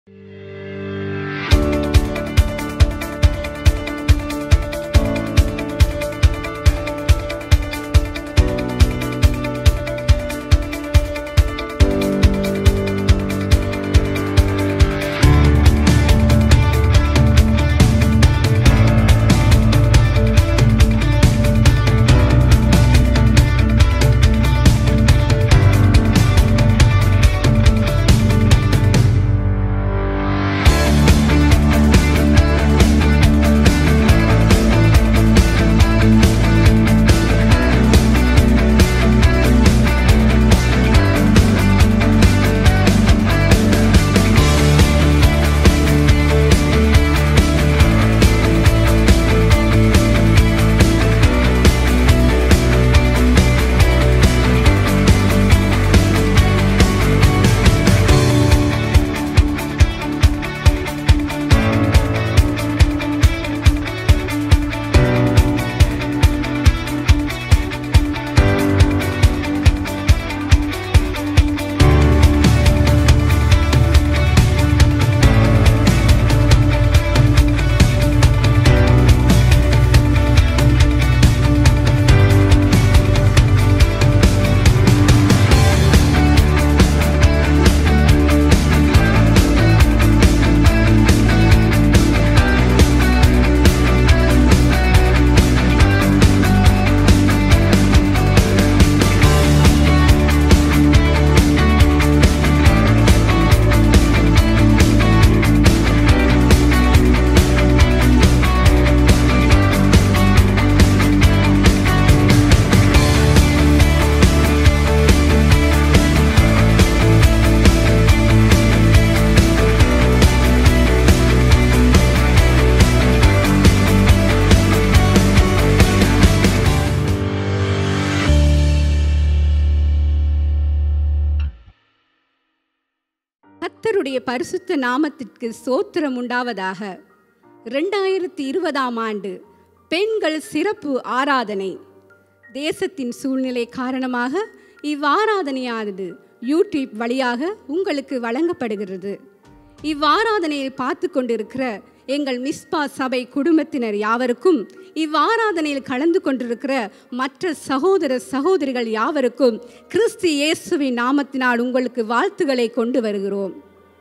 கர்த்தருடைய பரிசுத்த நாமத்திற்கு சோத்திரம் உண்டாவதாக ரெண்டாயிரத்தி இருபதாம் ஆண்டு பெண்கள் சிறப்பு ஆராதனை தேசத்தின் சூழ்நிலை காரணமாக இவ்வாராதனையானது யூடியூப் வழியாக உங்களுக்கு வழங்கப்படுகிறது இவ்வாராதனையை பார்த்து கொண்டிருக்கிற எங்கள் மிஸ்பா சபை குடும்பத்தினர் யாவருக்கும் இவ்வாராதனையில் கலந்து கொண்டிருக்கிற மற்ற சகோதர சகோதரிகள் யாவருக்கும் கிறிஸ்து இயேசுவின் நாமத்தினால் உங்களுக்கு வாழ்த்துக்களை கொண்டு வருகிறோம்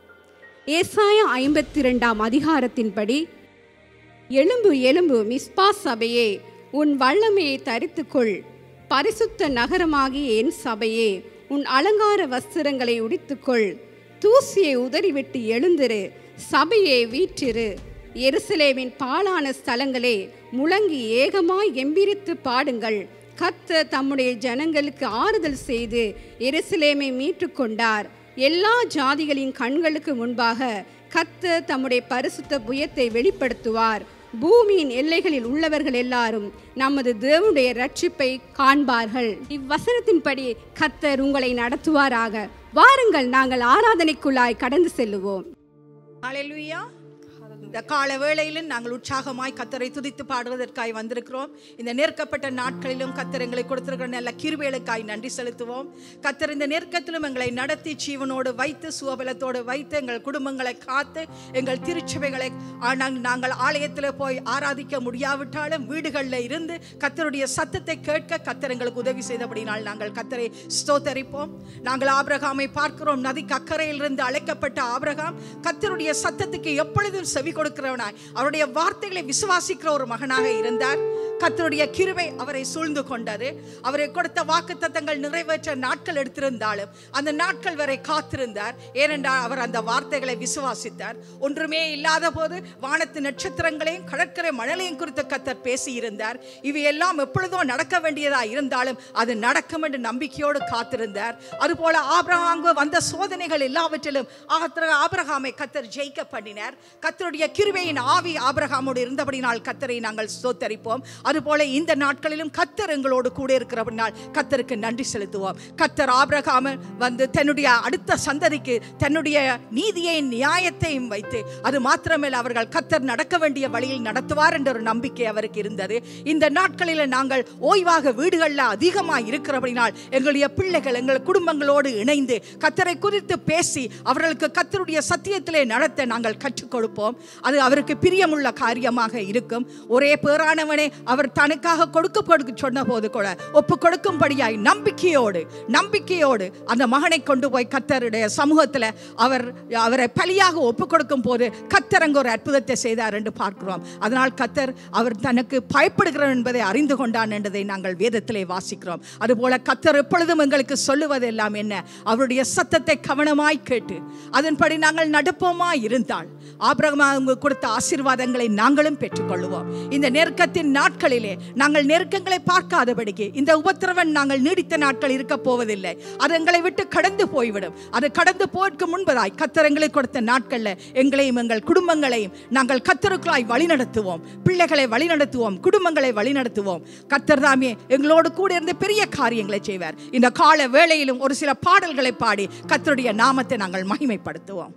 ஏசாயா ஐம்பத்தி ரெண்டாம் அதிகாரத்தின்படி எலும்பு எலும்பு மிஸ்பா சபையே உன் வல்லமையை தரித்துக்கொள் பரிசுத்த நகரமாகிய என் சபையே உன் அலங்கார வஸ்திரங்களை உடித்துக்கொள் தூசியை உதறிவிட்டு எழுந்திரு சபையை வீற்றிரு எருசலேமின் பாழான ஸ்தலங்களே முழங்கி ஏகமாய் எம்பிரித்து பாடுங்கள் கத்த தம்முடைய ஜனங்களுக்கு ஆறுதல் செய்து எருசலேமை மீட்டு கொண்டார் எல்லா ஜாதிகளின் கண்களுக்கு முன்பாக கத்த தம்முடைய பரிசுத்த புயத்தை வெளிப்படுத்துவார் பூமியின் எல்லைகளில் உள்ளவர்கள் எல்லாரும் நமது தேவனுடைய ரட்சிப்பை காண்பார்கள் இவ்வசனத்தின்படி கத்தர் உங்களை நடத்துவாராக வாருங்கள் நாங்கள் ஆராதனைக்குள்ளாய் கடந்து செல்லுவோம் ஹalleluya இந்த கால வேளையிலும் நாங்கள் உற்சாகமாய் கத்தரை துதித்து பாடுவதற்காய் வந்திருக்கிறோம் இந்த நெருக்கப்பட்ட நாட்களிலும் கத்தர் எங்களை கொடுத்திருக்கிற நல்ல கிருபைகளுக்காய் நன்றி செலுத்துவோம் கத்தர் இந்த நெருக்கத்திலும் எங்களை நடத்தி ஜீவனோடு வைத்து சுவபலத்தோடு வைத்து எங்கள் குடும்பங்களை காத்து எங்கள் திருச்சபைகளை ஆ, நாங்- நாங்கள் ஆலயத்தில் போய் ஆராதிக்க முடியாவிட்டாலும் வீடுகளில் இருந்து கத்தருடைய சத்தத்தை கேட்க கத்தர் எங்களுக்கு உதவி செய்தபடினால் நாங்கள் கத்தரை ஸ்தோத்தரிப்போம் நாங்கள் ஆபிரகாமை பார்க்கிறோம் நதிக்கு அக்கறையில் இருந்து அழைக்கப்பட்ட ஆபிரகாம் கத்தருடைய சத்தத்துக்கு எப்பொழுதும் செவி கொடுக்கிறவனாய் அவருடைய வார்த்தைகளை விசுவாசிக்கிற ஒரு மகனாக இருந்தார் கத்தருடைய கிருபை அவரை சூழ்ந்து கொண்டது அவரை கொடுத்த வாக்குத்தத்தங்கள் நிறைவேற்ற நாட்கள் எடுத்திருந்தாலும் அந்த நாட்கள் வரை காத்திருந்தார் ஏனென்றால் அவர் அந்த வார்த்தைகளை விசுவாசித்தார் ஒன்றுமே இல்லாத போது வானத்து நட்சத்திரங்களையும் கடற்கரை மணலையும் குறித்து கத்தர் பேசியிருந்தார் இவையெல்லாம் எப்பொழுதோ நடக்க வேண்டியதா இருந்தாலும் அது நடக்கும் என்று நம்பிக்கையோடு காத்திருந்தார் அதுபோல ஆபிரகாங்கு வந்த சோதனைகள் எல்லாவற்றிலும் ஆத்திர- ஆபிரகாமை கத்தர் ஜெயிக்க பண்ணினார் கத்தருடைய கிருபையின் ஆவி ஆபிரகாமோடு இருந்தபடினால் கத்தரை நாங்கள் ஸ்தோத்தரிப்போம் அதுபோல இந்த நாட்களிலும் கத்தர் எங்களோடு கூட இருக்கிறபடினால் கத்தருக்கு நன்றி செலுத்துவோம் கத்தர் ஆபிரகாம வந்து தன்னுடைய அடுத்த சந்ததிக்கு தன்னுடைய நீதியை நியாயத்தையும் வைத்து அது மாத்திரமல்ல அவர்கள் கத்தர் நடக்க வேண்டிய வழியில் நடத்துவார் என்ற ஒரு நம்பிக்கை அவருக்கு இருந்தது இந்த நாட்களில் நாங்கள் ஓய்வாக வீடுகளில் அதிகமாக இருக்கிறபடினால் எங்களுடைய பிள்ளைகள் எங்கள் குடும்பங்களோடு இணைந்து கத்தரை குறித்து பேசி அவர்களுக்கு கத்தருடைய சத்தியத்திலே நடத்த நாங்கள் கற்றுக் கொடுப்போம் அது அவருக்கு பிரியமுள்ள காரியமாக இருக்கும் ஒரே பேரானவனே அவர் தனக்காக கொடுக்க கொடுக்க சொன்ன போது கூட ஒப்பு கொடுக்கும்படியாய் நம்பிக்கையோடு நம்பிக்கையோடு அந்த மகனை கொண்டு போய் கத்தருடைய சமூகத்தில் அவர் அவரை பலியாக ஒப்பு கொடுக்கும் போது கத்தர் அங்கு ஒரு அற்புதத்தை செய்தார் என்று பார்க்கிறோம் அதனால் கத்தர் அவர் தனக்கு பயப்படுகிறார் என்பதை அறிந்து கொண்டான் என்பதை நாங்கள் வேதத்திலே வாசிக்கிறோம் அதுபோல கத்தர் எப்பொழுதும் எங்களுக்கு சொல்லுவது எல்லாம் என்ன அவருடைய சத்தத்தை கவனமாய் கேட்டு அதன்படி நாங்கள் நடப்போமா இருந்தால் ஆபிரகமாக கொடுத்த ஆசீர்வாதங்களை நாங்களும் பெற்றுக்கொள்வோம் இந்த நெருக்கத்தின் நாட்களிலே நாங்கள் நெருக்கங்களை பார்க்காதபடிக்கு இந்த உபத்திரவன் நாங்கள் நீடித்த நாட்கள் இருக்க போவதில்லை அது எங்களை விட்டு கடந்து போய்விடும் அது கடந்து போவதற்கு முன்பதாய் கத்தர் எங்களுக்கு கொடுத்த நாட்களில் எங்களையும் எங்கள் குடும்பங்களையும் நாங்கள் கத்தருக்குள்ளாய் வழிநடத்துவோம் பிள்ளைகளை வழிநடத்துவோம் குடும்பங்களை வழிநடத்துவோம் கத்தர் தாமே எங்களோடு கூட இருந்து பெரிய காரியங்களை செய்வார் இந்த கால வேளையிலும் ஒரு சில பாடல்களை பாடி கத்தருடைய நாமத்தை நாங்கள் மகிமைப்படுத்துவோம்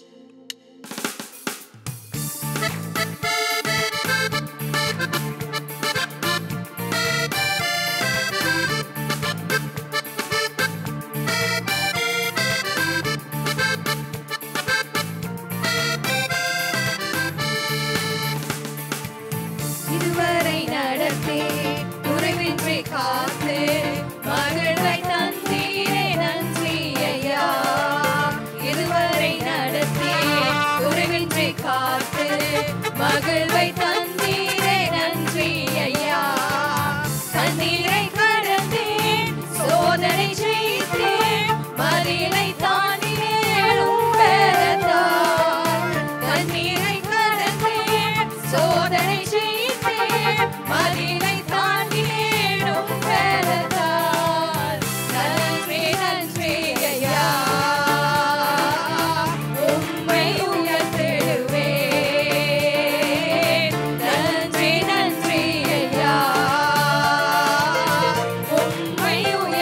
இதுவரை நடத்தி குறைவின்றி காத்து மகிழ்வை தந்தீரே நன்றி ஐயா இதுவரை நடத்தி குறைவின்றி காத்து மகிழ்வை தந்தீரே நன்றி ஐயா தண்ணீரை கடந்தேன் சோதனை செய்தேன் மதிலை தாண்டினேன் உம்பெறத்தான் தண்ணீரை கடந்தேன் சோதனை செய்தேன் மதிலை தாண்டினேன் உம்பெறத்தான் நன்றி நன்றி ஐயா உம்மை உயர்த்திடுவேன் நன்றி நன்றி ஐயா உம்மை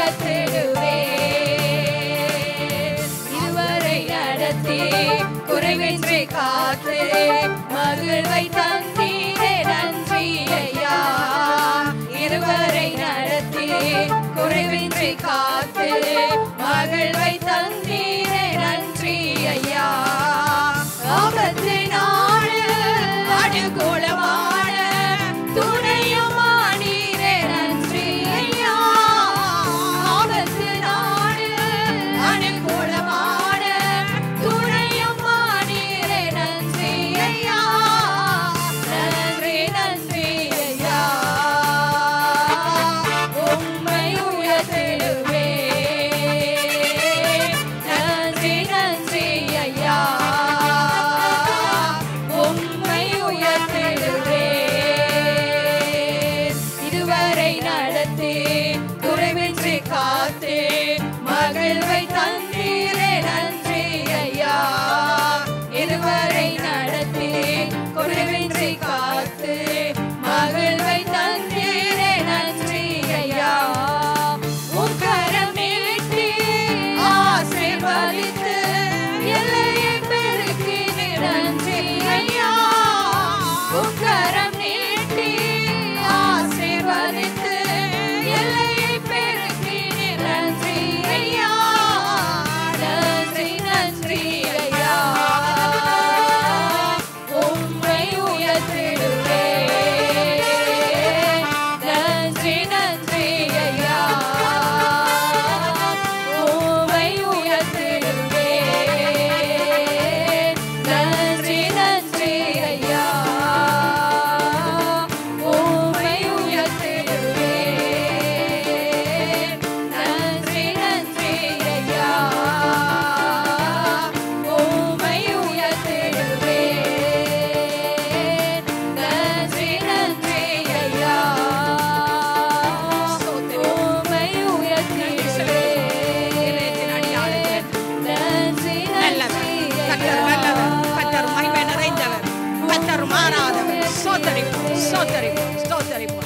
உயர்த்திடுவேன் இதுவரை நடத்தி குறைவின்றி காத்து மகிழ்வை தந்தீரே நன்றி ஐயா இருவரை நடத்தி குறைவின்றி காத்து மகிழ்வை தந்தீரே நன்றி ஐயா ஆபத்து நாடு அனுகூலமான துணையுமானீரே நன்றி ஐயா ஆபத்து நாடு அனுகூலமான துணையுமானீரே நன்றி ஐயா நன்றி நன்றி ஐயா உம்மை உயர்த்திடுவேன் நன்றி நன்றி ஐயா உம்மை உயர்த்திடுவேன் இதுவரை நடத்தி குறைவின்றி காத்து மகிழ்வை தந்தீரே நன்றி ஐயா இதுவரை நடத்தி குறைவின்றி காத்து மகிழ்வை தந்தீரே நன்றி ஐயா உக்கரம் நீட்டி ஆசீர்வதித்து எல்லையை பெருக்கி நன்றி ஐயா உக்கரம் நீட்டி ஆசீர்வதித்து எல்லையை பெருக்கி நன்றி ஐயா நன்றி நன்றி ஐயா உம்மை உயர்த்திடுவேன் நன்றி நன்றி ஐயா உம்மை உயர்த்திடுவேன் நன்றி நன்றி ஐயா உம்மை உயர்த்திடுவேன் நன்றி நன்றி ஐயா உம்மை உயர்த்திடுவேன் நன்றி நன்றி ஐயா உம்மை உயர்த்திடுவேன் நன்றி நல்லவர் நன்றி கத்தர் நல்லவர் கத்தர் மகிமை நிறைந்தவர் கத்தர் மாறாதவர் சோத்தரிப்போம் சோத்தரிப்போம் ஸ்தோத்தரிப்போம்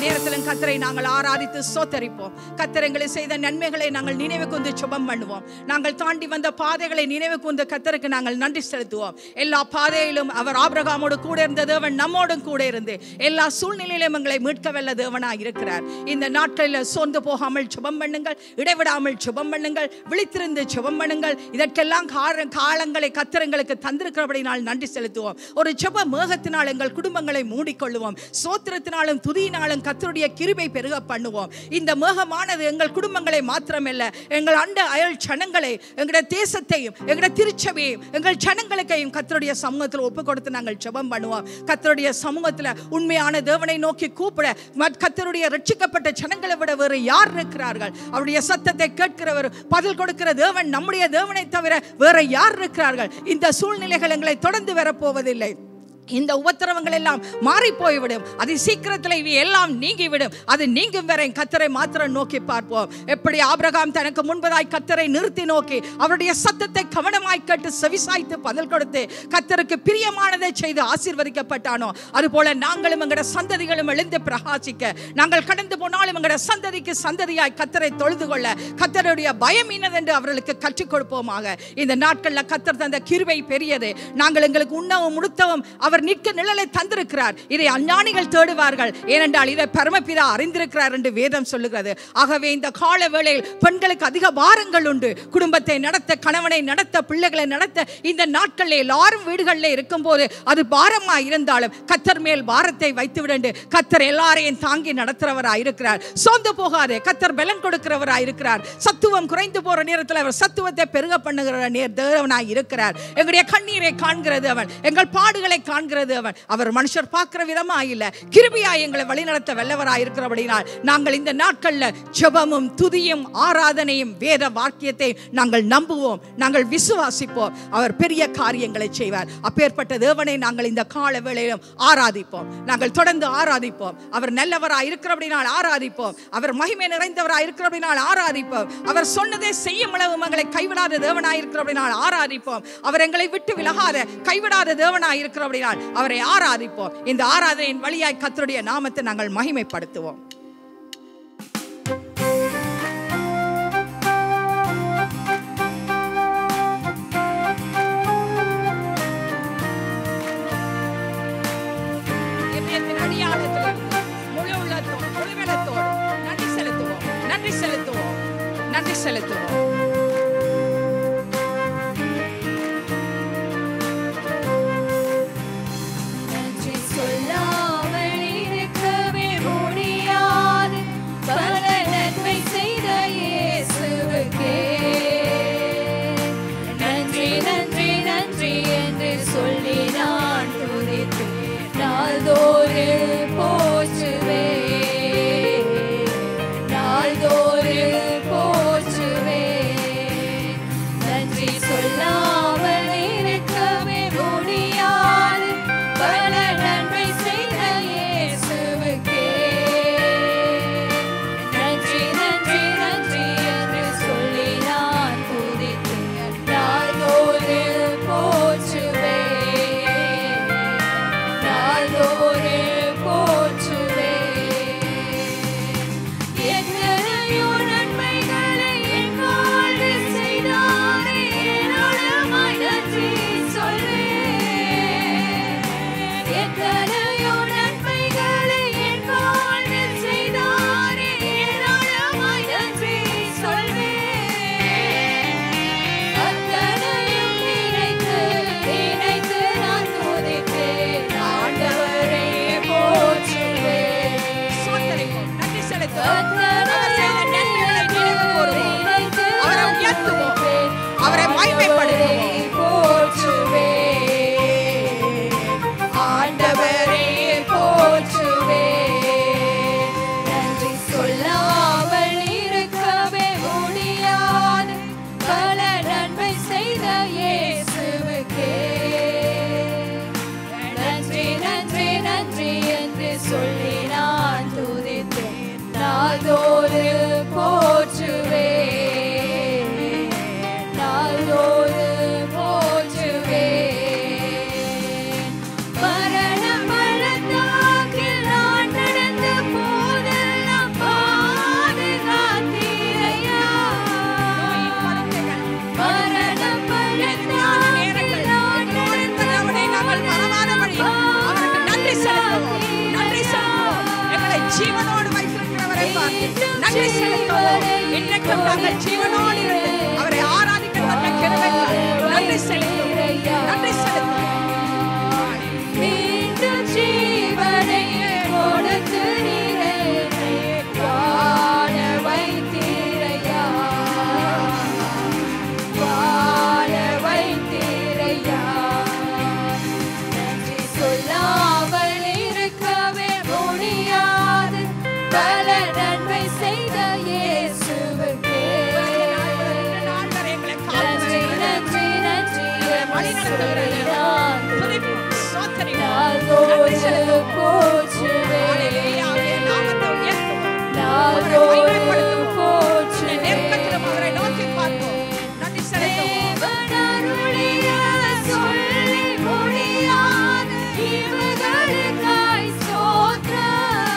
நேரத்திலும் கத்தரை நாங்கள் ஆராதித்து சோத்தரிப்போம் கத்தர் எங்களை செய்த நன்மைகளை நாங்கள் நினைவு கொண்டு சுபம் பண்ணுவோம் நாங்கள் தாண்டி வந்த பாதைகளை நினைவு கொண்டு கத்தருக்கு நாங்கள் நன்றி செலுத்துவோம் எல்லா பாதையிலும் அவர் ஆபிரகாமோடு கூட இருந்த தேவன் நம்மோடும் கூட இருந்து எல்லா சூழ்நிலையிலும் எங்களை மீட்க வல்ல தேவனாய் இருக்கிறார் இந்த நாட்களில் சோர்ந்து போகாமல் சுபம் பண்ணுங்கள் இடைவிடாமல் சுபம் பண்ணுங்கள் விழித்திருந்து சுபம் பண்ணுங்கள் இதற்கெல்லாம் கார காலங்களை கத்திரங்களுக்கு தந்திருக்கிறபடினால் நன்றி செலுத்துவோம் ஒரு சுப மேகத்தினால் எங்கள் குடும்பங்களை மூடிக்கொள்ளுவோம் சோத்திரத்தினாலும் துதியினாலும் கத்தருடைய கிருபை பெருக பண்ணுவோம் இந்த மேகமானது எங்கள் குடும்பங்களை மாத்திரமல்ல எங்கள் அண்ட அயல் ஜனங்களை எங்களுடைய தேசத்தையும் எங்களுடைய திருச்சபையையும் எங்கள் ஜனங்களுக்கையும் கத்தருடைய சமூகத்தில் ஒப்பு கொடுத்து நாங்கள் ஜெபம் பண்ணுவோம் கத்தருடைய சமூகத்தில் உண்மையான தேவனை நோக்கி கூப்பிட மத்- கத்தருடைய ரட்சிக்கப்பட்ட ஜனங்களை விட வேறு யார் இருக்கிறார்கள் அவருடைய சத்தத்தை கேட்கிறவர் பதில் கொடுக்கிற தேவன் நம்முடைய தேவனை தவிர வேற யார் இருக்கிறார்கள் இந்த சூழ்நிலைகள் எங்களை தொடர்ந்து வரப்போவதில்லை இந்த உபத்திரவங்கள் எல்லாம் மாறி போய்விடும் அது சீக்கிரத்தில் இவை எல்லாம் நீங்கிவிடும் அது நீங்கும் வரை கத்தரை மாத்திரம் நோக்கி பார்ப்போம் எப்படி ஆபிரகாம் தனக்கு முன்பதாய் கத்தரை நிறுத்தி நோக்கி அவருடைய சத்தத்தை கவனமாய் கேட்டு செவிசாய்த்து பதில் கொடுத்து கத்தருக்கு பிரியமானதை செய்து ஆசீர்வதிக்கப்பட்டானோ அதுபோல நாங்களும் எங்களுடைய சந்ததிகளும் எழுந்து பிரகாசிக்க நாங்கள் கடந்து போனாலும் எங்களுடைய சந்ததிக்கு சந்ததியாய் கத்தரை தொழுது கொள்ள கத்தருடைய பயம் இன்னதென்று அவர்களுக்கு கற்றுக் கொடுப்போமாக இந்த நாட்களில் கத்தர் தந்த கிருபை பெரியது நாங்கள் எங்களுக்கு உண்ணவும் உடுத்தவும் அவர் நிற்க நிழலை தந்திருக்கிறார் இதை அஞ்ஞானிகள் தேடுவார்கள் ஏனென்றால் இதை பரமபிதா அறிந்திருக்கிறார் என்று வேதம் சொல்லுகிறது ஆகவே இந்த கால வேளையில் பெண்களுக்கு அதிக பாரங்கள் உண்டு குடும்பத்தை நடத்த கணவனை நடத்த பிள்ளைகளை நடத்த இந்த நாட்களில் எல்லாரும் வீடுகளில் இருக்கும்போது அது பாரமா இருந்தாலும் கத்தர் மேல் பாரத்தை வைத்து விடண்டு கத்தர் எல்லாரையும் தாங்கி நடத்துறவராய் இருக்கிறார் சோர்ந்து போகாதே கத்தர் பலன் கொடுக்கிறவராய் இருக்கிறார் சத்துவம் குறைந்து போற நேரத்தில் அவர் சத்துவத்தை பெருக பண்ணுகிற நேர் தேவனாய் இருக்கிறார் எங்களுடைய கண்ணீரை காண்கிறது அவன் எங்கள் பாடுகளை காண்கிறது அவன் அவர் மனுஷர் பார்க்கிற விதமா இல்ல கிருபியாய் எங்களை வழிநடத்த வல்லவராய் இருக்கிறபடினால் நாங்கள் இந்த நாட்கள்ல ஜெபமும் துதியும் ஆராதனையும் வேத வாக்கியத்தை நாங்கள் நம்புவோம் நாங்கள் விசுவாசிப்போம் அவர் பெரிய காரியங்களை செய்வார் அப்பேற்பட்ட தேவனை நாங்கள் இந்த கால வேளையிலும் ஆராதிப்போம் நாங்கள் தொடர்ந்து ஆராதிப்போம் அவர் நல்லவராய் இருக்கிறபடினால் ஆராதிப்போம் அவர் மகிமை நிறைந்தவராய் இருக்கிறபடினால் ஆராதிப்போம் அவர் சொன்னதை செய்யும் அளவு எங்களை கைவிடாத தேவனாய் இருக்கிறபடினால் ஆராதிப்போம் அவர் எங்களை விட்டு விலகாத கைவிடாத தேவனாய் இருக்கிறபடினால் அவரை ஆராதிப்போம் இந்த ஆராதனையின் வழியாய் கத்தருடைய நாமத்தை நாங்கள் மகிமைப்படுத்துவோம் இதயத்தின் அடியாளத்திலிருந்து முழு உள்ளத்தோடு, முழு வெள்ளத்தோடு நன்றி செலுத்துவோம் நன்றி செலுத்துவோம் நன்றி செலுத்துவோம் நன்றி சொல்லாமல் இருக்கவே முடியாது பல நன்மை செய்த இயேசுவுக்கே நன்றி நன்றி நன்றி என்று சொல்லி நான் துதித்து நாள்தோறு போற்றுவே நாள்தோறு போற்றுவே நன்றி சொல்லாமல் இருக்கவே முடியாது பல நன்மை செய்த இயேசுவுக்கே நன்றி நன்றி நன்றி என்று சொல்லி நான் துதித்து நாள்தோறு போற்றுவேன் பார்த்து நன்றி செலுத்துவோம் இன்றைக்கும் நாங்கள் ஜீவனோடு இருந்து அவரை ஆராதிக்கின்ற கிருபைக்காய் நன்றி செலுத்துவோம் நன்றி செலுத்துவோம் மீண்டும் ஜீவனை கொடுத்து நீரை வாழ வைத்தீரையா வாழ வைத்தீரையா நன்றி சொல்லாமல் இருக்கவே முடியாது பல நன்மை செய்த இயேசுவுக்கு நாள் வரை எங்களை காத்து நன்றி வருகிறது. நன்றி நன்றி வழி நடத்துகிறது. துதிப்போம், ஸ்தோத்திரிப்போம், நன்றி நாதோடு செலுத்துவோம். போற்றுவேன் ஹalleluya, அவருடைய நாமத்தை உயர்த்துவோம். அவரை நாதோடு மகிமைப்படுத்துவோம். இந்த போற்றுவேன் நெருக்கத்திலும் அவரை நோக்கி பார்ப்போம். நன்றி செலுத்துவோம். தேவனருளிய சொல்லி முடியாத ஈவுகளுக்காய் ஸ்தோத்திரம்.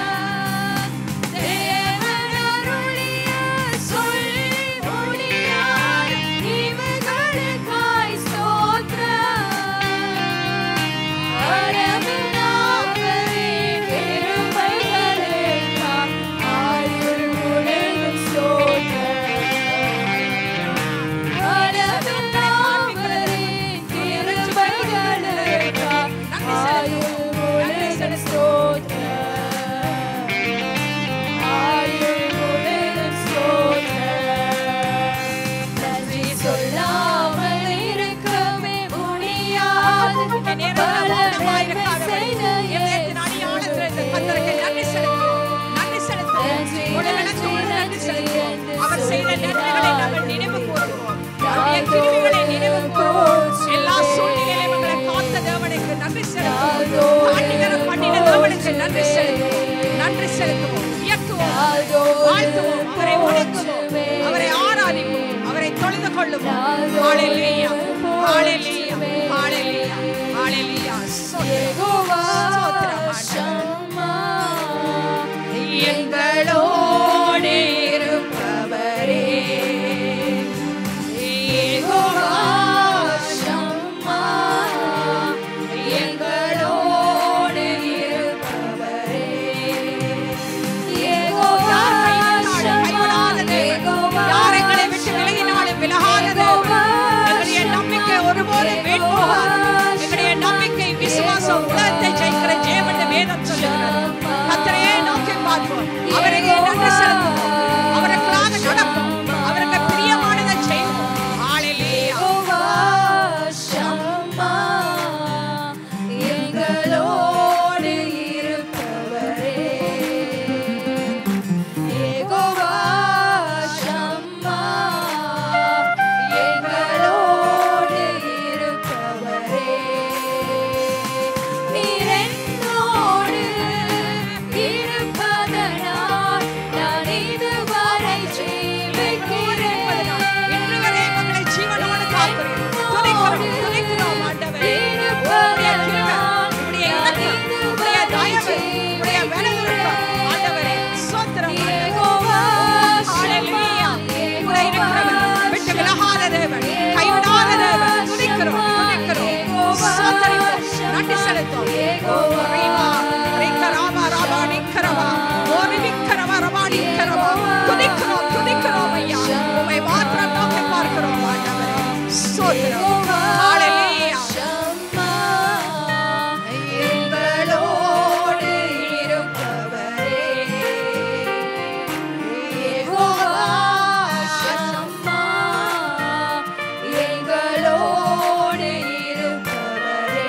தேவனருளிய சொல்லி முடியாத ஈவுகளுக்காய் ஸ்தோத்திரம். அரவினாவரின் கிருபைகளுக்காய் ஆயுள் முழுதும் ஸ்தோத்திரம். அரவினாவரின் கிருபைகளுக்காய் ஆயுள் முழுதும் ஸ்தோத்திரம். ஆயுள் முழுதும் ஸ்தோத்திரம். நன்றி சொல்லாமல் இருக்கவே முடியாது இந்த நேரத்தில் மௌனமாய் இருக்காதபடி, இதயத்தின் அடியாழத்தில் இந்த கர்த்தருக்கு நன்றி செலுத்துவோம். நன்றி செலுத்துவோம். உடல்நலத்தோடு நன்றி செலுத்துவோம். அவர் செய்த நன்மைகளை நாங்கள் நினைவு கூறுகிறோம். அவருடைய கிருபைகளை நினைவு கூறுவோம். எல்லா சூழ்நிலையிலும் எங்களை காத்த தேவனுக்கு நன்றி செலுத்துவோம். தாண்டி வர பண்ணின தேவனுக்கு நன்றி செலுத்துவோம். நன்றி செலுத்துவோம். உயர்த்துவோம். வாழ்த்துவோம். அவரை வணங்குவோம். அவரை ஆராதிப்போம். அவரை தொழுது கொள்ளுவோம். ஹalleluya. ஹalleluya. ஹalleluya. ஹalleluya. யெகோவா ஸ்தோத்திரம் ஆண்டவரே. ஷம்மா எங்களோடு இருப்பவரே யெகோவா ஷம்மா எங்களோடு இருப்பவரே யெகோவா யார் கைவிட்டாலும் கைவிடாத தேவன். யார் எங்களை விட்டு விலகினாலும் விலகாத தேவன். எங்களுடைய நம்பிக்கை ஒருபோதும் வீண் போகாது. எங்களுடைய நம்பிக்கை விசுவாசம் உலகத்தை ஜெயிக்கிற ஜெயமென்று வேதம் சொல்லுகிறது. கர்த்தரையே நோக்கி பார்ப்போம். அவருக்கு நன்றி செலுத்துவோம். அவருக்காக நடப்போம். அவருக்கு பிரியமானதை செய்வோம். ஹalleluya. யெகோவா ஷம்மா எங்களோடு இருப்பவரே யெகோவா ஷம்மா எங்களோடு இருப்பவரே நீர் என்னோடு இருப்பதனால் நான் இதுவரை ஜீவிக்கிறேன் இன்று வரை எங்களை ஜீவனோடு காக்கிறீர். துதிக்கிறோம், துதிக்கிறோம் ஆண்டவரே. உம்முடைய கிருபை, உம்முடைய இரக்கம், உம்முடைய தயவு, உம்முடைய விலையிருப்பு. ஆண்டவரே, ஸ்தோத்திரம் ஆண்டவரே. ஹalleluya. கூட இருக்கிறவர், விட்டு விலகாத தேவன், கைவிடாத தேவன். துதிக்கிறோம், துதிக்கிறோம். ஸ்தோத்தரிப்போம், நன்றி செலுத்துவோம். ஓ, ரீமா, ரிக்கராமா, ராமா, நிக்கரவா. ஓ, ரிவிக்கரவா, ரவா, நிக்கரவா. துதிக்கிறோம், துதிக்கிறோம் ஐயா. உம்மை மாத்திரம் நோக்கி பார்க்கிறோம் ஆண்டவரே. ஸ்தோத்திரம். ஹalleluya. ஷம்மா எங்களோடு இருப்பவரே யெகோவா ஷம்மா எங்களோடு இருப்பவரே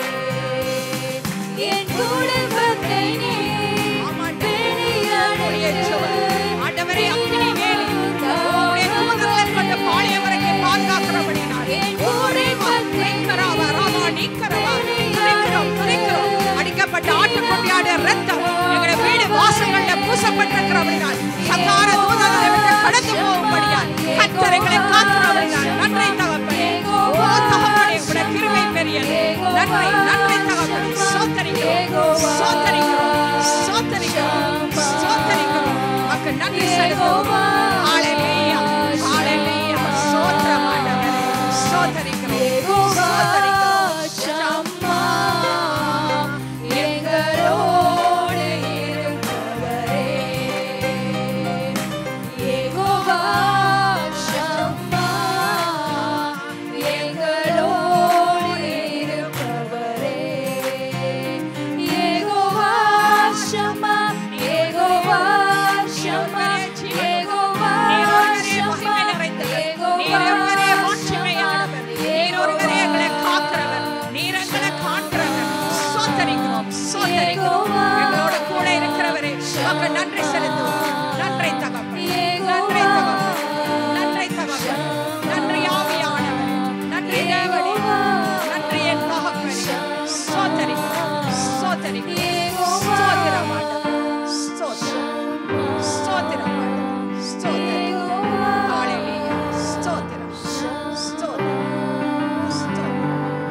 என் குடும்பத்தை நீர் ஆமாண்டவரே. வெளியடைத்து ஆண்டவரே, அக்கினி வேலி. உம்முடைய தூதர்களை கொண்டு பாளையம் வரைக்கும் பாதுகாக்கிறபடியினால். ஓ, ரீமா, ரிக்கராவா, ராமா, நிக்கரவா. துதிக்கிறோம், துதிக்கிறோம். அடிக்கப்பட்ட ஆட்டுக்குட்டியாட ரத்தம் எங்களுடைய வீடு வாசல்கள்ல பூசப்பட்டிருக்கிறபடினால் சங்கார தூதர்களை விட்டு கடந்து போகும்படியால் கர்த்தர் எங்களை காக்கிறபடினால் நன்றி தகப்பனே ஓ தகப்பனே உடைய கிருபை பெரியது நன்றி நன்றி தகப்பனே சோத்தரிக்கிறோம் சோத்தரிக்கிறோம் சோத்தரிக்கிறோம் சோத்தரிக்கிறோம் மக்கள் நன்றி செலுத்துவோம் ஹalleluya ஹalleluya சோத்திரம் ஆண்டவரே சோத்தரிக்கிறோம் யெகோவா சோத்தரிக்கிறோம் ஷம்மா எங்களோடு இருப்பவரே நன்றி செலுத்துவோம் நன்றி தகப்பனே நன்றி தகப்பனே நன்றி தகப்பனே நன்றி ஆவியானவர் நன்றி தேவனே நன்றி என் தகப்பனே ஸ்தோத்தரிக்கிறோம் ஸ்தோத்தரிக்கிறோம் ஸ்தோத்திரம் ஆண்டவரே. ஸ்தோத்திரம் ஸ்தோத்திரம் ஆண்டவரே. ஸ்தோத்திரம் ஹalleluya ஸ்தோத்திரம் ஸ்தோத்திரம் ஸ்தோத்திரம்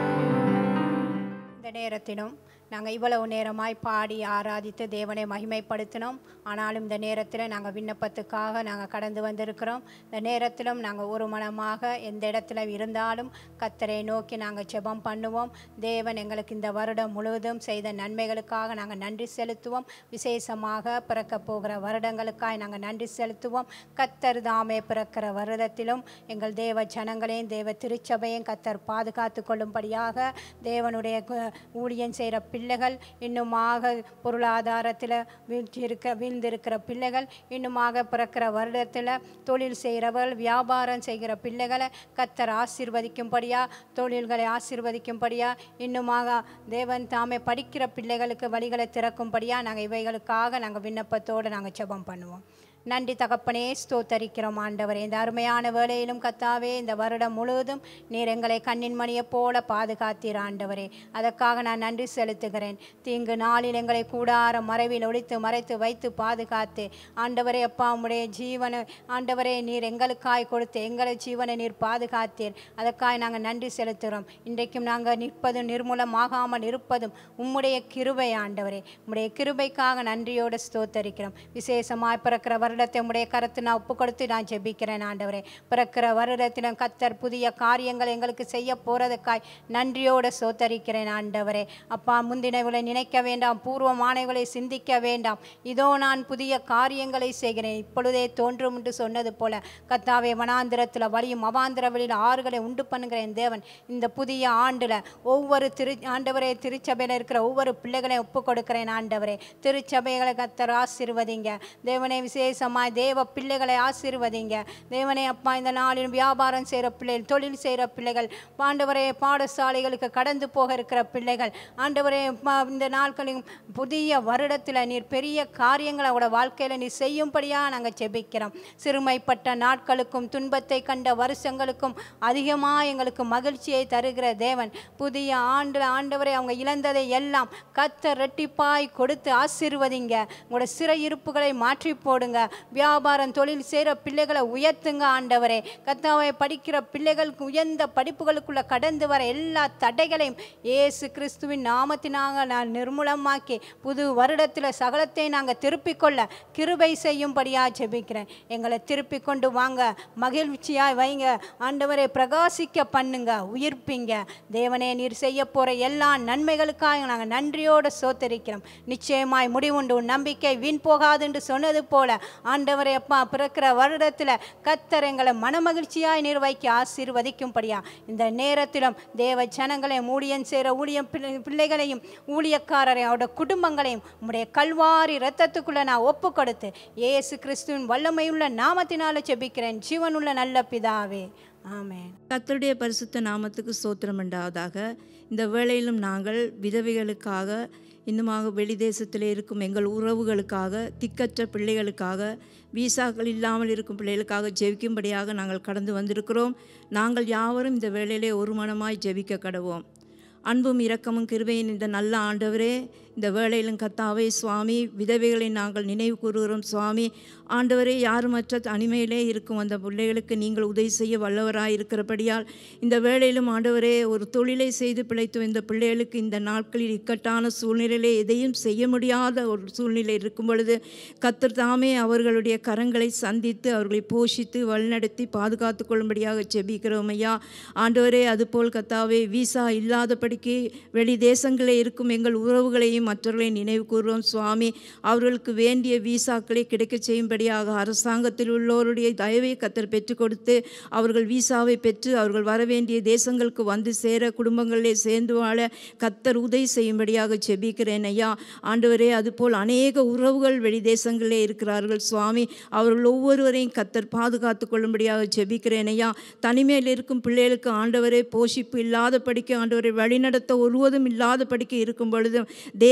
இந்த நேரத்திலும் நாங்கள் இவ்வளவு நேரமாய் பாடி ஆராதித்து தேவனை மகிமைப்படுத்தினோம் ஆனாலும் இந்த நேரத்தில் நாங்கள் விண்ணப்பத்துக்காக நாங்கள் கடந்து வந்திருக்கிறோம் இந்த நேரத்திலும் நாங்கள் ஒரு மனமாக எந்த இடத்துல இருந்தாலும் கத்தரை நோக்கி நாங்கள் ஜெபம் பண்ணுவோம் தேவன் எங்களுக்கு இந்த வருடம் முழுவதும் செய்த நன்மைகளுக்காக நாங்கள் நன்றி செலுத்துவோம் விசேஷமாக பிறக்க போகிற வருடங்களுக்காய் நாங்கள் நன்றி செலுத்துவோம் கத்தர் தாமே பிறக்கிற வருடத்திலும் எங்கள் தேவ ஜனங்களையும் தேவ திருச்சபையும் கத்தர் பாதுகாத்து கொள்ளும்படியாக தேவனுடைய கு- ஊழியம் செய்கிற பிள்ளைகள் இன்னுமாக பொருளாதாரத்தில் வீழ்ச்சி இருக்க வீழ்ந்திருக்கிற பிள்ளைகள் இன்னுமாக பிறக்கிற வருடத்தில் தொழில் செய்கிறவர்கள் வியாபாரம் செய்கிற பிள்ளைகளை கத்தர் ஆசீர்வதிக்கும்படியா தொழில்களை ஆசீர்வதிக்கும்படியா இன்னுமாக தேவன் தாமே படிக்கிற பிள்ளைகளுக்கு வழிகளை திறக்கும்படியா நாங்கள் இவைகளுக்காக நாங்கள் விண்ணப்பத்தோடு நாங்கள் ஜெபம் பண்ணுவோம் நன்றி தகப்பனே ஸ்தோத்தரிக்கிறோம் ஆண்டவரே இந்த அருமையான வேளையிலும் கத்தாவே இந்த வருடம் முழுவதும் நீர் எங்களை கண்ணின் மணியைப் போல பாதுகாத்தீர் ஆண்டவரே அதற்காக நான் நன்றி செலுத்துகிறேன் தீங்கு நாளில் எங்களை கூடார மறைவில் ஒழித்து மறைத்து வைத்து பாதுகாத்து ஆண்டவரே அப்பா உம்முடைய ஜீவனை ஆண்டவரே நீர் எங்களுக்காய் கொடுத்து எங்களை ஜீவனை நீர் பாதுகாத்தீர் அதற்காக நாங்கள் நன்றி செலுத்துகிறோம் இன்றைக்கும் நாங்கள் நிற்பதும் நிர்மூலமாகாமல் இருப்பதும் உம்முடைய கிருபை ஆண்டவரே உம்முடைய கிருபைக்காக நன்றியோடு ஸ்தோத்தரிக்கிறோம் விசேஷமாய் பிறக்கிற வருடத்தை உம்முடைய கருத்து நான் ஒப்பு கொடுத்து நான் ஜெபிக்கிறேன் ஆண்டவரே பிறக்கிற வருடத்திலும் கத்தர் புதிய காரியங்கள் எங்களுக்கு செய்ய போறதுக்காய் நன்றியோடு ஸ்தோத்தரிக்கிறேன் ஆண்டவரே அப்பா முந்தினவளை நினைக்க வேண்டாம் பூர்வமானவளை சிந்திக்க வேண்டாம் இதோ நான் புதிய காரியங்களை செய்கிறேன் இப்பொழுதே தோன்றும் என்று சொன்னது போல கத்தாவே வனாந்திரத்தில் வழியும் அவாந்திர வழியில் ஆறுகளை உண்டு பண்ணுகிறேன் தேவன் இந்த புதிய ஆண்டில் ஒவ்வொரு திரு ஆண்டவரே திருச்சபையில் இருக்கிற ஒவ்வொரு பிள்ளைகளையும் ஒப்பு கொடுக்கிறேன் ஆண்டவரே திருச்சபைகளை கத்தர் ஆசீர்வதிங்க தேவனை விசேஷமாய் தேவ பிள்ளைகளை ஆசீர்வதிங்க தேவனே அப்பா இந்த நாளில் வியாபாரம் செய்கிற பிள்ளைகள் தொழில் செய்கிற பிள்ளைகள் ஆண்டவரே பாடசாலைகளுக்கு கடந்து போக இருக்கிற பிள்ளைகள் ஆண்டவரே அப்பா, இந்த நாட்களில் புதிய வருடத்தில் நீர் பெரிய காரியங்களை அவங்களோட வாழ்க்கையில் நீர் செய்யும்படியாக நாங்கள் ஜெபிக்கிறோம் சிறுமைப்பட்ட நாட்களுக்கும் துன்பத்தை கண்ட வருஷங்களுக்கும் அதிகமாக எங்களுக்கு மகிழ்ச்சியை தருகிற தேவன் புதிய ஆண்டு ஆண்டவரை அவங்க இழந்ததை எல்லாம் கத்த ரெட்டிப்பாய் கொடுத்து ஆசீர்வதிங்க உங்களோட சிறையிருப்புகளை மாற்றி போடுங்க வியாபாரம் தொழில் செய்கிற பிள்ளைகளை உயர்த்துங்க ஆண்டவரே கத்தாவை படிக்கிற பிள்ளைகளுக்கு உயர்ந்த படிப்புகளுக்குள்ள கடந்து வர எல்லா தடைகளையும் இயேசு கிறிஸ்துவின் நாமத்தினாக நான் நிர்மூலமாக்கி புது வருடத்தில் சகலத்தை நாங்கள் திருப்பிக் கொள்ள கிருபை செய்யும்படியா ஜெபிக்கிறேன் எங்களை திருப்பி கொண்டு வாங்க மகிழ்ச்சியாய் வைங்க ஆண்டவரை பிரகாசிக்க பண்ணுங்க உயிர்ப்பிங்க தேவனே நீர் செய்ய போகிற எல்லா நன்மைகளுக்காக நாங்கள் நன்றியோடு சோத்தரிக்கிறோம் நிச்சயமாய் முடிவுண்டு உன் நம்பிக்கை வீண் போகாது என்று சொன்னது போல ஆண்டவரே அப்பா பிறக்கிற வருடத்தில் கத்தர் எங்களை மனமகிழ்ச்சியாய் நிர்வைக்க ஆசீர்வதிக்கும்படியா இந்த நேரத்திலும் தேவ ஜனங்களை ஊழியம் செய்கிற ஊழியம் பிள்ளை- பிள்ளைகளையும் ஊழியக்காரரையும் அவருடைய குடும்பங்களையும் உம்முடைய கல்வாரி இரத்தத்துக்குள்ள நான் ஒப்பு கொடுத்து இயேசு கிறிஸ்துவின் வல்லமையுள்ள நாமத்தினால ஜெபிக்கிறேன் ஜீவனுள்ள நல்ல பிதாவே ஆமென் கர்த்தருடைய பரிசுத்த நாமத்துக்கு ஸ்தோத்திரம் உண்டாவதாக இந்த வேளையிலும் நாங்கள் விதவைகளுக்காக இன்னுமாக வெளிதேசத்தில் இருக்கும் எங்கள் உறவுகளுக்காக திக்கற்ற பிள்ளைகளுக்காக வீசாக்கள் இல்லாமல் இருக்கும் பிள்ளைகளுக்காக ஜெபிக்கும்படியாக நாங்கள் கடந்து வந்திருக்கிறோம் நாங்கள் யாவரும் இந்த வேளையிலே ஒரு மனமாய் ஜெபிக்க கடவோம் அன்பும் இரக்கமும் கிருபையின் இந்த நல்ல ஆண்டவரே இந்த வேளையிலும் கத்தாவே சுவாமி விதவைகளை நாங்கள் நினைவு கூறுகிறோம் சுவாமி ஆண்டவரே யாருமற்ற தனிமையிலே இருக்கும் அந்த பிள்ளைகளுக்கு நீங்கள் உதவி செய்ய வல்லவராய் இருக்கிறபடியால் இந்த வேளையிலும் ஆண்டவரே ஒரு தொழிலை செய்து பிழைத்து இந்த பிள்ளைகளுக்கு இந்த நாட்களில் இக்கட்டான சூழ்நிலையிலே எதையும் செய்ய முடியாத ஒரு சூழ்நிலை இருக்கும் பொழுது கத்தர் தாமே அவர்களுடைய கரங்களை சந்தித்து அவர்களை போஷித்து வழிநடத்தி பாதுகாத்து கொள்ளும்படியாக செபிக்கிறோம் ஐயா ஆண்டவரே அதுபோல் கத்தாவே விசா இல்லாதபடிக்கு வெளி தேசங்களே இருக்கும் எங்கள் உறவுகளையும் மற்றவர்களையும் நினைவு கூறுவோம் சுவாமி அவர்களுக்கு வேண்டிய விசாக்களை கிடைக்கச் செய்யும்படியாக அரசாங்கத்தில் உள்ளோருடைய தயவை கத்தர் பெற்றுக் கொடுத்து அவர்கள் விசாவை பெற்று அவர்கள் வர வேண்டிய தேசங்களுக்கு வந்து சேர குடும்பங்களிலே சேர்ந்து வாழ கத்தர் உதவி செய்யும்படியாக செபிக்கிறேன் ஐயா ஆண்டவரே அதுபோல் அநேக உறவுகள் வெளி தேசங்களிலே இருக்கிறார்கள் சுவாமி அவர்கள் ஒவ்வொருவரையும் கத்தர் பாதுகாத்து கொள்ளும்படியாக ஜெபிக்கிறேன் ஐயா தனிமையில் இருக்கும் பிள்ளைகளுக்கு ஆண்டவரே போஷிப்பு இல்லாத படிக்க ஆண்டவரை வழிநடத்த ஒருவதும் இல்லாத படிக்க இருக்கும் பொழுதும் தேவ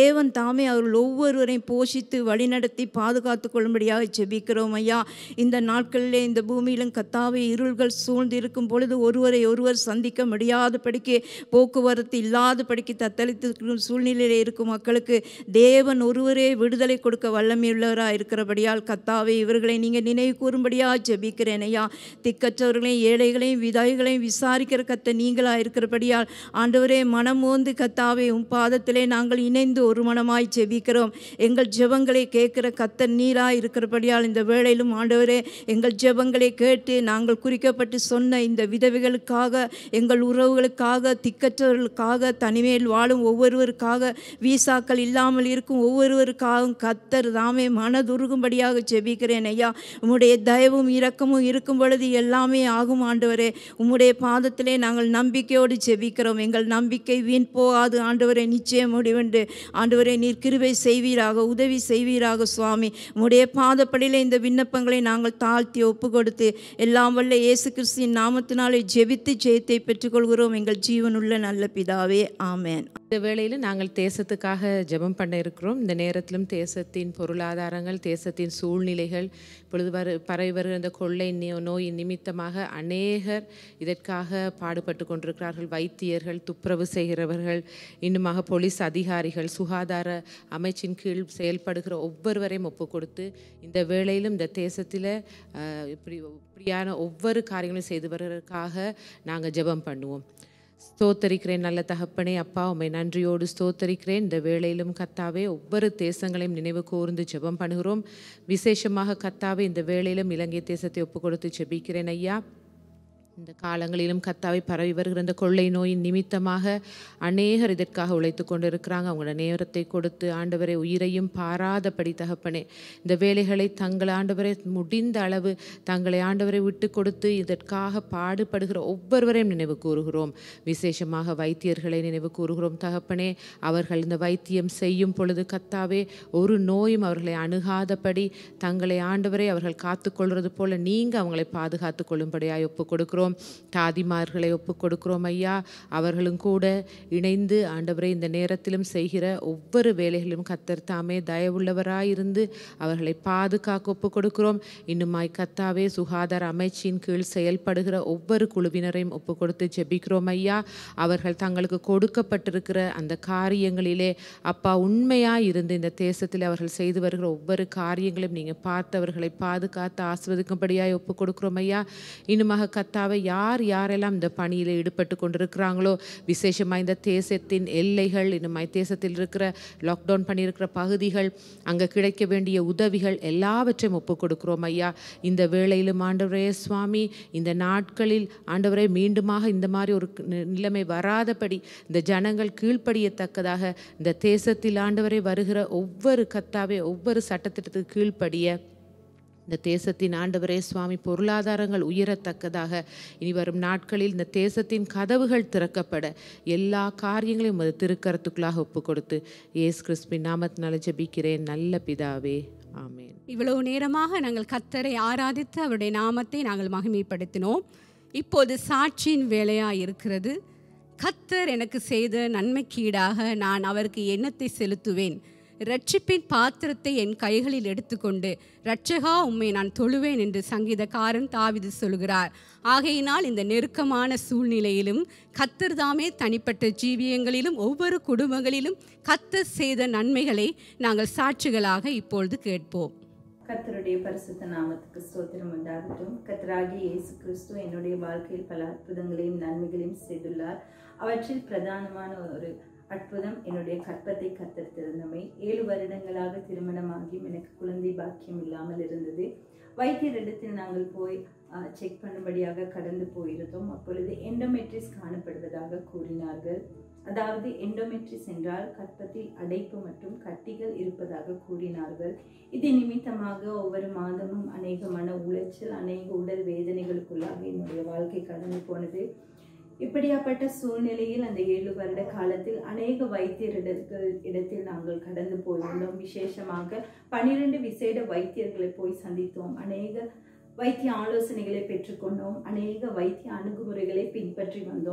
தேவன் தாமே அவர்கள் ஒவ்வொருவரையும் போஷித்து வழிநடத்தி பாதுகாத்து கொள்ளும்படியாக ஜெபிக்கிறோம் ஐயா இந்த நாட்களிலே இந்த பூமியிலும் கத்தாவே இருள்கள் சூழ்ந்து இருக்கும் பொழுது ஒருவரை ஒருவர் சந்திக்க முடியாதபடிக்கு போக்குவரத்து இல்லாதபடிக்கு தத்தளித்து சூழ்நிலையில் இருக்கும் மக்களுக்கு தேவன் ஒருவரே விடுதலை கொடுக்க வல்லமையுள்ளவராக இருக்கிறபடியால் கத்தாவே இவர்களை நீங்கள் நினைவு கூறும்படியாக ஜெபிக்கிறேன் ஐயா திக்கற்றவர்களையும் ஏழைகளையும் விதாய்களையும் விசாரிக்கிற கத்த நீங்களாக இருக்கிறபடியால் ஆண்டவரே மனம் ஓந்து கத்தாவே உம் பாதத்திலே நாங்கள் இணைந்து ஒரு மனமாய் ஜெபிக்கிறோம் எங்கள் ஜெபங்களை கேட்கிற கத்த நீராக இருக்கிறபடியால் இந்த வேளையிலும் ஆண்டவரே எங்கள் ஜெபங்களை கேட்டு நாங்கள் குறிக்கப்பட்டு சொன்ன இந்த விதவைகளுக்காக எங்கள் உறவுகளுக்காக திக்கற்றவர்களுக்காக தனிமையில் வாழும் ஒவ்வொருவருக்காக வீசாக்கள் இல்லாமல் இருக்கும் ஒவ்வொருவருக்காகவும் கத்தர் தாமே மனதுருகும்படியாக ஜெபிக்கிறேன் ஐயா உம்முடைய தயவும் இரக்கமும் இருக்கும் பொழுது எல்லாமே ஆகும் ஆண்டவரே உம்முடைய பாதத்திலே நாங்கள் நம்பிக்கையோடு ஜெபிக்கிறோம் எங்கள் நம்பிக்கை வீண் போகாது ஆண்டவரே நிச்சயம் முடிவென்று ஆண்டவரே நீர் கிருபை செய்வீராக உதவி செய்வீராக சுவாமி உம்முடைய பாதப்படியிலே இந்த விண்ணப்பங்களை நாங்கள் தாழ்த்தி ஒப்பு கொடுத்து எல்லாம் வல்ல இயேசு கிறிஸ்துவின் நாமத்தினாலே ஜெபித்து ஜெயத்தை பெற்றுக்கொள்கிறோம் எங்கள் ஜீவனுள்ள நல்ல பிதாவே ஆமென் இந்த வேளையில் நாங்கள் தேசத்துக்காக ஜெபம் பண்ண இருக்கிறோம் இந்த நேரத்திலும் தேசத்தின் பொருளாதாரங்கள் தேசத்தின் சூழ்நிலைகள் இப்பொழுது வரு பரவி வருகிற இந்த கொள்ளை நோ- நோயின் நிமித்தமாக அநேகர் இதற்காக பாடுபட்டு கொண்டிருக்கிறார்கள் வைத்தியர்கள் துப்புரவு செய்கிறவர்கள் இன்னுமாக போலீஸ் அதிகாரிகள் சுகாதார அமைச்சின் கீழ் செயல்படுகிற ஒவ்வொருவரையும் ஒப்பு கொடுத்து இந்த வேளையிலும் இந்த தேசத்தில் அஹ், இப்படி இப்படியான ஒவ்வொரு காரியங்களும் செய்து வருவதற்காக நாங்கள் ஜெபம் பண்ணுவோம் ஸ்தோத்தரிக்கிறேன் நல்ல தகப்பனே அப்பா உம்மை நன்றியோடு ஸ்தோத்தரிக்கிறேன் இந்த வேளையிலும் கத்தாவே ஒவ்வொரு தேசங்களையும் நினைவு கூர்ந்து ஜெபம் பண்ணுகிறோம் விசேஷமாக கத்தாவே இந்த வேளையிலும் இலங்கை தேசத்தை ஒப்பு கொடுத்து ஜெபிக்கிறேன் ஐயா இந்த காலங்களிலும் கத்தாவை பரவி வருகிற இந்த கொள்ளை நோயின் நிமித்தமாக அநேகர் இதற்காக உழைத்து கொண்டிருக்கிறாங்க அவங்களோட நேரத்தை கொடுத்து ஆண்டவரை உயிரையும் பாராதபடி தகப்பனே இந்த வேலைகளை தங்கள் ஆண்டவரை முடிந்த அளவு தங்களை ஆண்டவரை விட்டு கொடுத்து இதற்காக பாடுபடுகிற ஒவ்வொருவரையும் நினைவு கூறுகிறோம் விசேஷமாக வைத்தியர்களை நினைவு கூறுகிறோம் தகப்பனே அவர்கள் இந்த வைத்தியம் செய்யும் பொழுது கத்தாவே ஒரு நோயும் அவர்களை அணுகாதபடி தங்களை ஆண்டவரை அவர்கள் காத்துக்கொள்வது போல நீங்கள் அவங்களை பாதுகாத்து கொள்ளும்படியாய் ஒப்பு கொடுக்கிறோம் தாதிமார்களை ஒப்பு கொடுக்கிறோம் ஐயா அவர்களும் கூட இணைந்து ஆண்டவரை இந்த நேரத்திலும் செய்கிற ஒவ்வொரு வேலைகளிலும் கத்தர் தாமே தயவுள்ளவராயிருந்து அவர்களை பாதுகாக்க ஒப்பு கொடுக்கிறோம் இன்னுமாய் கத்தாவே சுகாதார அமைச்சின் கீழ் செயல்படுகிற ஒவ்வொரு குழுவினரையும் ஒப்பு கொடுத்து ஜெபிக்கிறோம் ஐயா அவர்கள் தங்களுக்கு கொடுக்கப்பட்டிருக்கிற அந்த காரியங்களிலே அப்பா உண்மையாக இருந்து இந்த தேசத்தில் அவர்கள் செய்து வருகிற ஒவ்வொரு காரியங்களையும் நீங்கள் பார்த்து அவர்களை பாதுகாத்து ஆஸ்வதிக்கும்படியாய் ஒப்பு கொடுக்கிறோம் ஐயா இன்னுமாக கத்தாவை யார் யாரெல்லாம் இந்த பணியில் ஈடுபட்டு கொண்டிருக்கிறாங்களோ விசேஷமாக இந்த தேசத்தின் எல்லைகள் இன்னுமாய் தேசத்தில் இருக்கிற லாக்டவுன் பண்ணியிருக்கிற பகுதிகள் அங்கே கிடைக்க வேண்டிய உதவிகள் எல்லாவற்றையும் ஒப்பு கொடுக்கிறோம் ஐயா இந்த வேளையிலும் ஆண்டவரே சுவாமி இந்த நாட்களில் ஆண்டவரே மீண்டுமாக இந்த மாதிரி ஒரு நி- நிலைமை வராதபடி இந்த ஜனங்கள் கீழ்ப்படியத்தக்கதாக இந்த தேசத்தில் ஆண்டவரே வருகிற ஒவ்வொரு கத்தாவே ஒவ்வொரு சட்டத்திட்டத்துக்கு கீழ்ப்படிய இந்த தேசத்தின் ஆண்டவரே சுவாமி பொருளாதாரங்கள் உயரத்தக்கதாக இனி வரும் நாட்களில் இந்த தேசத்தின் கதவுகள் திறக்கப்பட எல்லா காரியங்களையும் உமது திருக்கரத்துக்குள்ளாக ஒப்பு கொடுத்து இயேசு கிறிஸ்துவின் நாமத்தினால ஜெபிக்கிறேன் நல்ல பிதாவே ஆமென் இவ்வளவு நேரமாக நாங்கள் கத்தரை ஆராதித்து அவருடைய நாமத்தை நாங்கள் மகிமைப்படுத்தினோம் இப்போது சாட்சியின் வேலையாக இருக்கிறது கத்தர் எனக்கு செய்த நன்மைக்கு ஈடாக நான் அவருக்கு எண்ணத்தை செலுத்துவேன் ரட்சிப்பின் பாத்திரத்தை என் கைகளில் எடுத்துக்கொண்டு ரட்சகா உம்மை நான் தொழுவேன் என்று சங்கீதக்காரன் தாவிது சொல்கிறார் ஆகையினால் இந்த நெருக்கமான சூழ்நிலையிலும் கத்தர் தாமே தனிப்பட்ட ஜீவியங்களிலும் ஒவ்வொரு குடும்பங்களிலும் கத்தர் செய்த நன்மைகளை நாங்கள் சாட்சிகளாக இப்பொழுது கேட்போம் கர்த்தருடைய பரிசுத்த நாமத்துக்கு ஸ்தோத்திரம் உண்டாகட்டும் கர்த்தராகிய இயேசு கிறிஸ்து என்னுடைய வாழ்க்கையில் பல அற்புதங்களையும் நன்மைகளையும் செய்துள்ளார் அவற்றில் பிரதானமான ஒரு அற்புதம் என்னுடைய கற்பத்தை கத்தெடுத்திருந்தமை ஏழு வருடங்களாக திருமணமாகியும் எனக்கு குழந்தை பாக்கியம் இல்லாமல் இருந்தது வைத்தியரிடத்தில் நாங்கள் போய் செக் பண்ணும்படியாக கடந்து போயிருந்தோம் அப்பொழுது எண்டோமெட்ரிஸ் காணப்படுவதாக கூறினார்கள் அதாவது எண்டோமெட்ரிஸ் என்றால் கற்பத்தில் அடைப்பு மற்றும் கட்டிகள் இருப்பதாக கூறினார்கள் இது நிமித்தமாக ஒவ்வொரு மாதமும் அநேக மன உளைச்சல் அநேக உடல் வேதனைகளுக்குள்ளாக என்னுடைய வாழ்க்கை கடந்து போனது இப்படியாப்பட்ட சூழ்நிலையில் அந்த ஏழு வருட காலத்தில் அநேக வைத்தியரிடத்தில் இடத்தில் நாங்கள் கடந்து போயிருந்தோம் விசேஷமாக பன்னிரண்டு விசேட வைத்தியர்களை போய் சந்தித்தோம் அநேக வைத்திய ஆலோசனைகளை பெற்றுக்கொண்டோம் அநேக வைத்திய அணுகுமுறைகளை பின்பற்றி வந்தோம்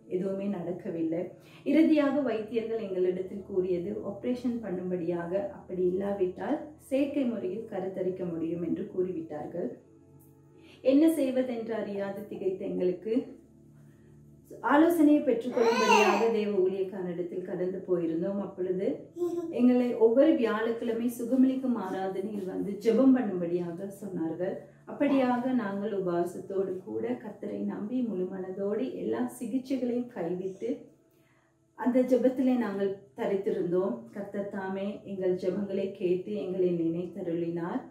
எதுவுமே நடக்கவில்லை இறுதியாக வைத்தியர்கள் எங்களிடத்தில் கூறியது ஆபரேஷன் பண்ணும்படியாக அப்படி இல்லாவிட்டால் செயற்கை முறையில் கருத்தரிக்க முடியும் என்று கூறிவிட்டார்கள் என்ன செய்வதென்று அறியாது திகைத்த எங்களுக்கு ஆலோசனையை பெற்றுக்கொள்ளும்படியாக தேவ ஊழியக்காரனிடத்தில் கடந்து போயிருந்தோம் அப்பொழுது எங்களை ஒவ்வொரு வியாழக்கிழமை சுகமளிக்கும் ஆராதனையில் வந்து ஜெபம் பண்ணும்படியாக சொன்னார்கள் அப்படியாக நாங்கள் உபவாசத்தோடு கூட கத்தரை நம்பி முழு மனதோடு எல்லா சிகிச்சைகளையும் கைவிட்டு அந்த ஜெபத்திலே நாங்கள் தரித்திருந்தோம் கர்த்தர் தாமே எங்கள் ஜெபங்களை கேட்டு எங்களை நினைத்தருளினார்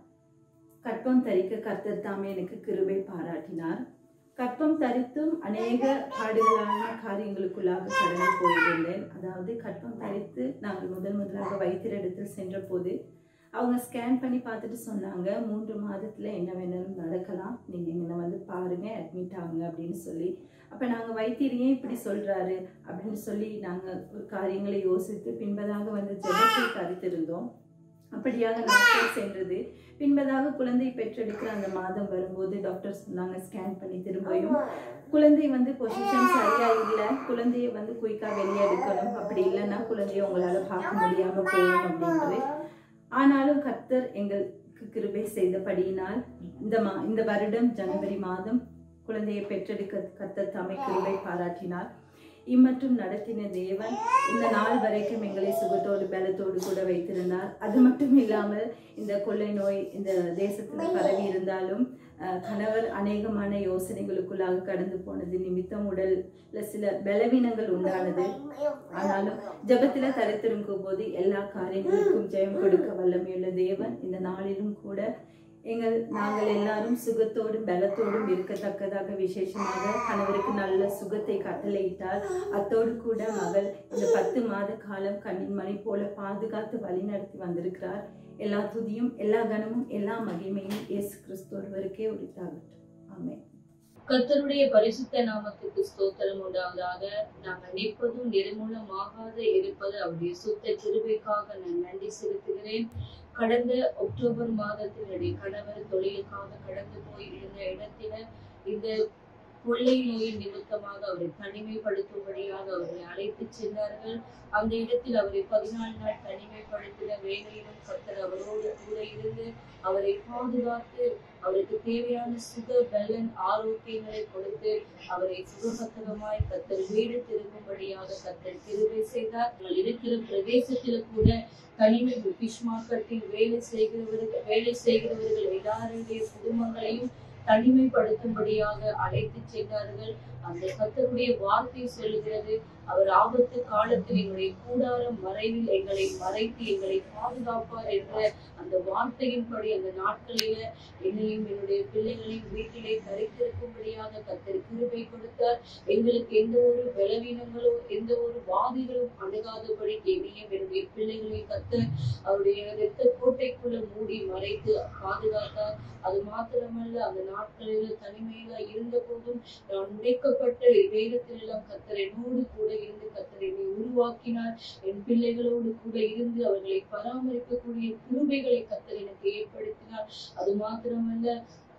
கற்பம் தரிக்க கர்த்தர் தாமே எனக்கு கிருபை பாராட்டினார் கற்பம் தரித்தும் அநேக பாடுகளான காரியங்களுக்குள்ளாக கடந்து போயிருந்தேன் அதாவது கற்பம் தரித்து நாங்கள் முதல் முதலாக வைத்தியரிடத்தில் சென்ற போது அவங்க ஸ்கேன் பண்ணி பார்த்துட்டு சொன்னாங்க மூன்று மாதத்துல என்ன வேணாலும் நடக்கலாம் நீங்க எங்களை வந்து பாருங்க அட்மிட் ஆகுங்க அப்படின்னு சொல்லி அப்ப நாங்க வைத்தியர் ஏன் இப்படி சொல்றாரு அப்படின்னு சொல்லி நாங்க ஒரு காரியங்களை யோசித்து பின்பதாக வந்து ஜெபத்தை தரித்திருந்தோம் அப்படியாக நாட்கள் சென்றது பின்பதாக குழந்தை பெற்றெடுக்கிற அந்த மாதம் வரும்போது டாக்டர் சொன்னாங்க ஸ்கேன் பண்ணி திரும்பியும் குழந்தை வந்து பொசிஷன் சரியா இல்ல குழந்தைய வந்து குயிக்கா வெளியே எடுக்கணும் அப்படி இல்லைன்னா குழந்தைய உங்களால பார்க்க முடியாம போகும் அப்படின்றது ஆனாலும் கர்த்தர் எங்களுக்கு கிருபை செய்தபடியினால் இந்த மா இந்த வருடம் ஜனவரி மாதம் குழந்தையை பெற்றெடுக்க கர்த்தர் தாமே கிருபை பாராட்டினார் இம்மற்றும் நடத்தின தேவன் இந்த நாள் வரைக்கும் எங்களை சுகத்தோடு பலத்தோடு கூட வைத்திருந்தார் அது மட்டும் இல்லாமல் இந்த கொள்ளை நோய் இந்த தேசத்துல பரவி இருந்தாலும் அஹ், கணவர் அநேகமான யோசனைகளுக்குள்ளாக கடந்து போனது நிமித்தம் உடல்ல சில பலவீனங்கள் உண்டானது ஆனாலும் ஜெபத்துல தரித்திருக்கும் போது எல்லா காரியங்களுக்கும் ஜெயம் கொடுக்க வல்லமையுள்ள தேவன் இந்த நாளிலும் கூட எங்கள் நாங்கள் எல்லாரும் சுகத்தோடும் பலத்தோடும் இருக்கத்தக்கதாக விசேஷமாக கணவருக்கு நல்ல சுகத்தை கட்டளையிட்டால் அத்தோடு கூட மகள் இந்த பத்து மாத காலம் கண்ணின் மணி போல பாதுகாத்து வழிநடத்தி வந்திருக்கிறார் எல்லா துதியும் எல்லா கனமும் எல்லா மகிமையும் இயேசு கிறிஸ்து ஒருவருக்கே உரித்தாகட்டும் ஆமென் கர்த்தருடைய பரிசுத்த நாமத்துக்கு ஸ்தோத்திரம் உண்டாவதாக நாங்கள் நிற்பதும் நிர்மூலமாகாத இருப்பது அவருடைய சுத்த கிருபைக்காக நான் நன்றி செலுத்துகிறேன் கடந்த அக்டோபர் மாதத்தில் என்னுடைய கணவர் தொழிலுக்காக கடந்து போய் இருந்த இடத்தில இந்த கொள்ளை நோயின் நிமித்தமாக அவரை தனிமைப்படுத்தும்படியாக அவரை அழைத்து சென்றார்கள் அந்த இடத்தில் அவரை பதினாலு நாள் தனிமைப்படுத்தின வேலையிலும் கர்த்தர் அவரோடு கூட இருந்து அவரை பாதுகாத்து அவருக்கு தேவையான சுக பலன் ஆரோக்கியங்களை கொடுத்து அவரை சுகபத்திரமாய் கத்தர் வீடு திரும்பும்படியாக கத்தர் கிருபை செய்தார் நாங்கள் இருக்கிற பிரதேசத்தில் கூட தனிமை ஃபிஷ் மார்க்கெட்டில் வேலை செய்கிறவர்கள் வேலை செய்கிறவர்கள் எல்லாருடைய குடும்பங்களையும் தனிமைப்படுத்தும்படியாக அழைத்து சென்றார்கள் அந்த கத்தருடைய வார்த்தை சொல்லுகிறது அவர் ஆபத்து காலத்தில் எங்களுடைய கூடாரம் மறைவில் எங்களை மறைத்து எங்களை பாதுகாப்பார் என்ற அந்த வார்த்தையின்படி அந்த நாட்களில என்னையும் என்னுடைய பிள்ளைகளையும் வீட்டிலே தரித்திருக்கும்படியாக கத்தர் கிருபை கொடுத்தார் எங்களுக்கு எந்த ஒரு பலவீனங்களோ எந்த ஒரு வாதிகளும் அணுகாதபடி என்னையும் என்னுடைய பிள்ளைகளை கத்தர் அவருடைய இரத்த கோட்டைக்குள்ள மூடி மறைத்து பாதுகாத்தார் அது மாத்திரமல்ல அந்த நாட்களில் தனிமையில இருந்த போதும் நான் உடைக்கப்பட்ட வேதத்தில் எல்லாம் கத்தர் என்னோடு கூட இருந்து கத்தர் என்னை உருவாக்கினார் என் பிள்ளைகளோடு கூட இருந்து அவர்களை பராமரிக்கக்கூடிய கிருபைகளை கத்தர் எனக்கு ஏற்படுத்தினார் அது மாத்திரமல்ல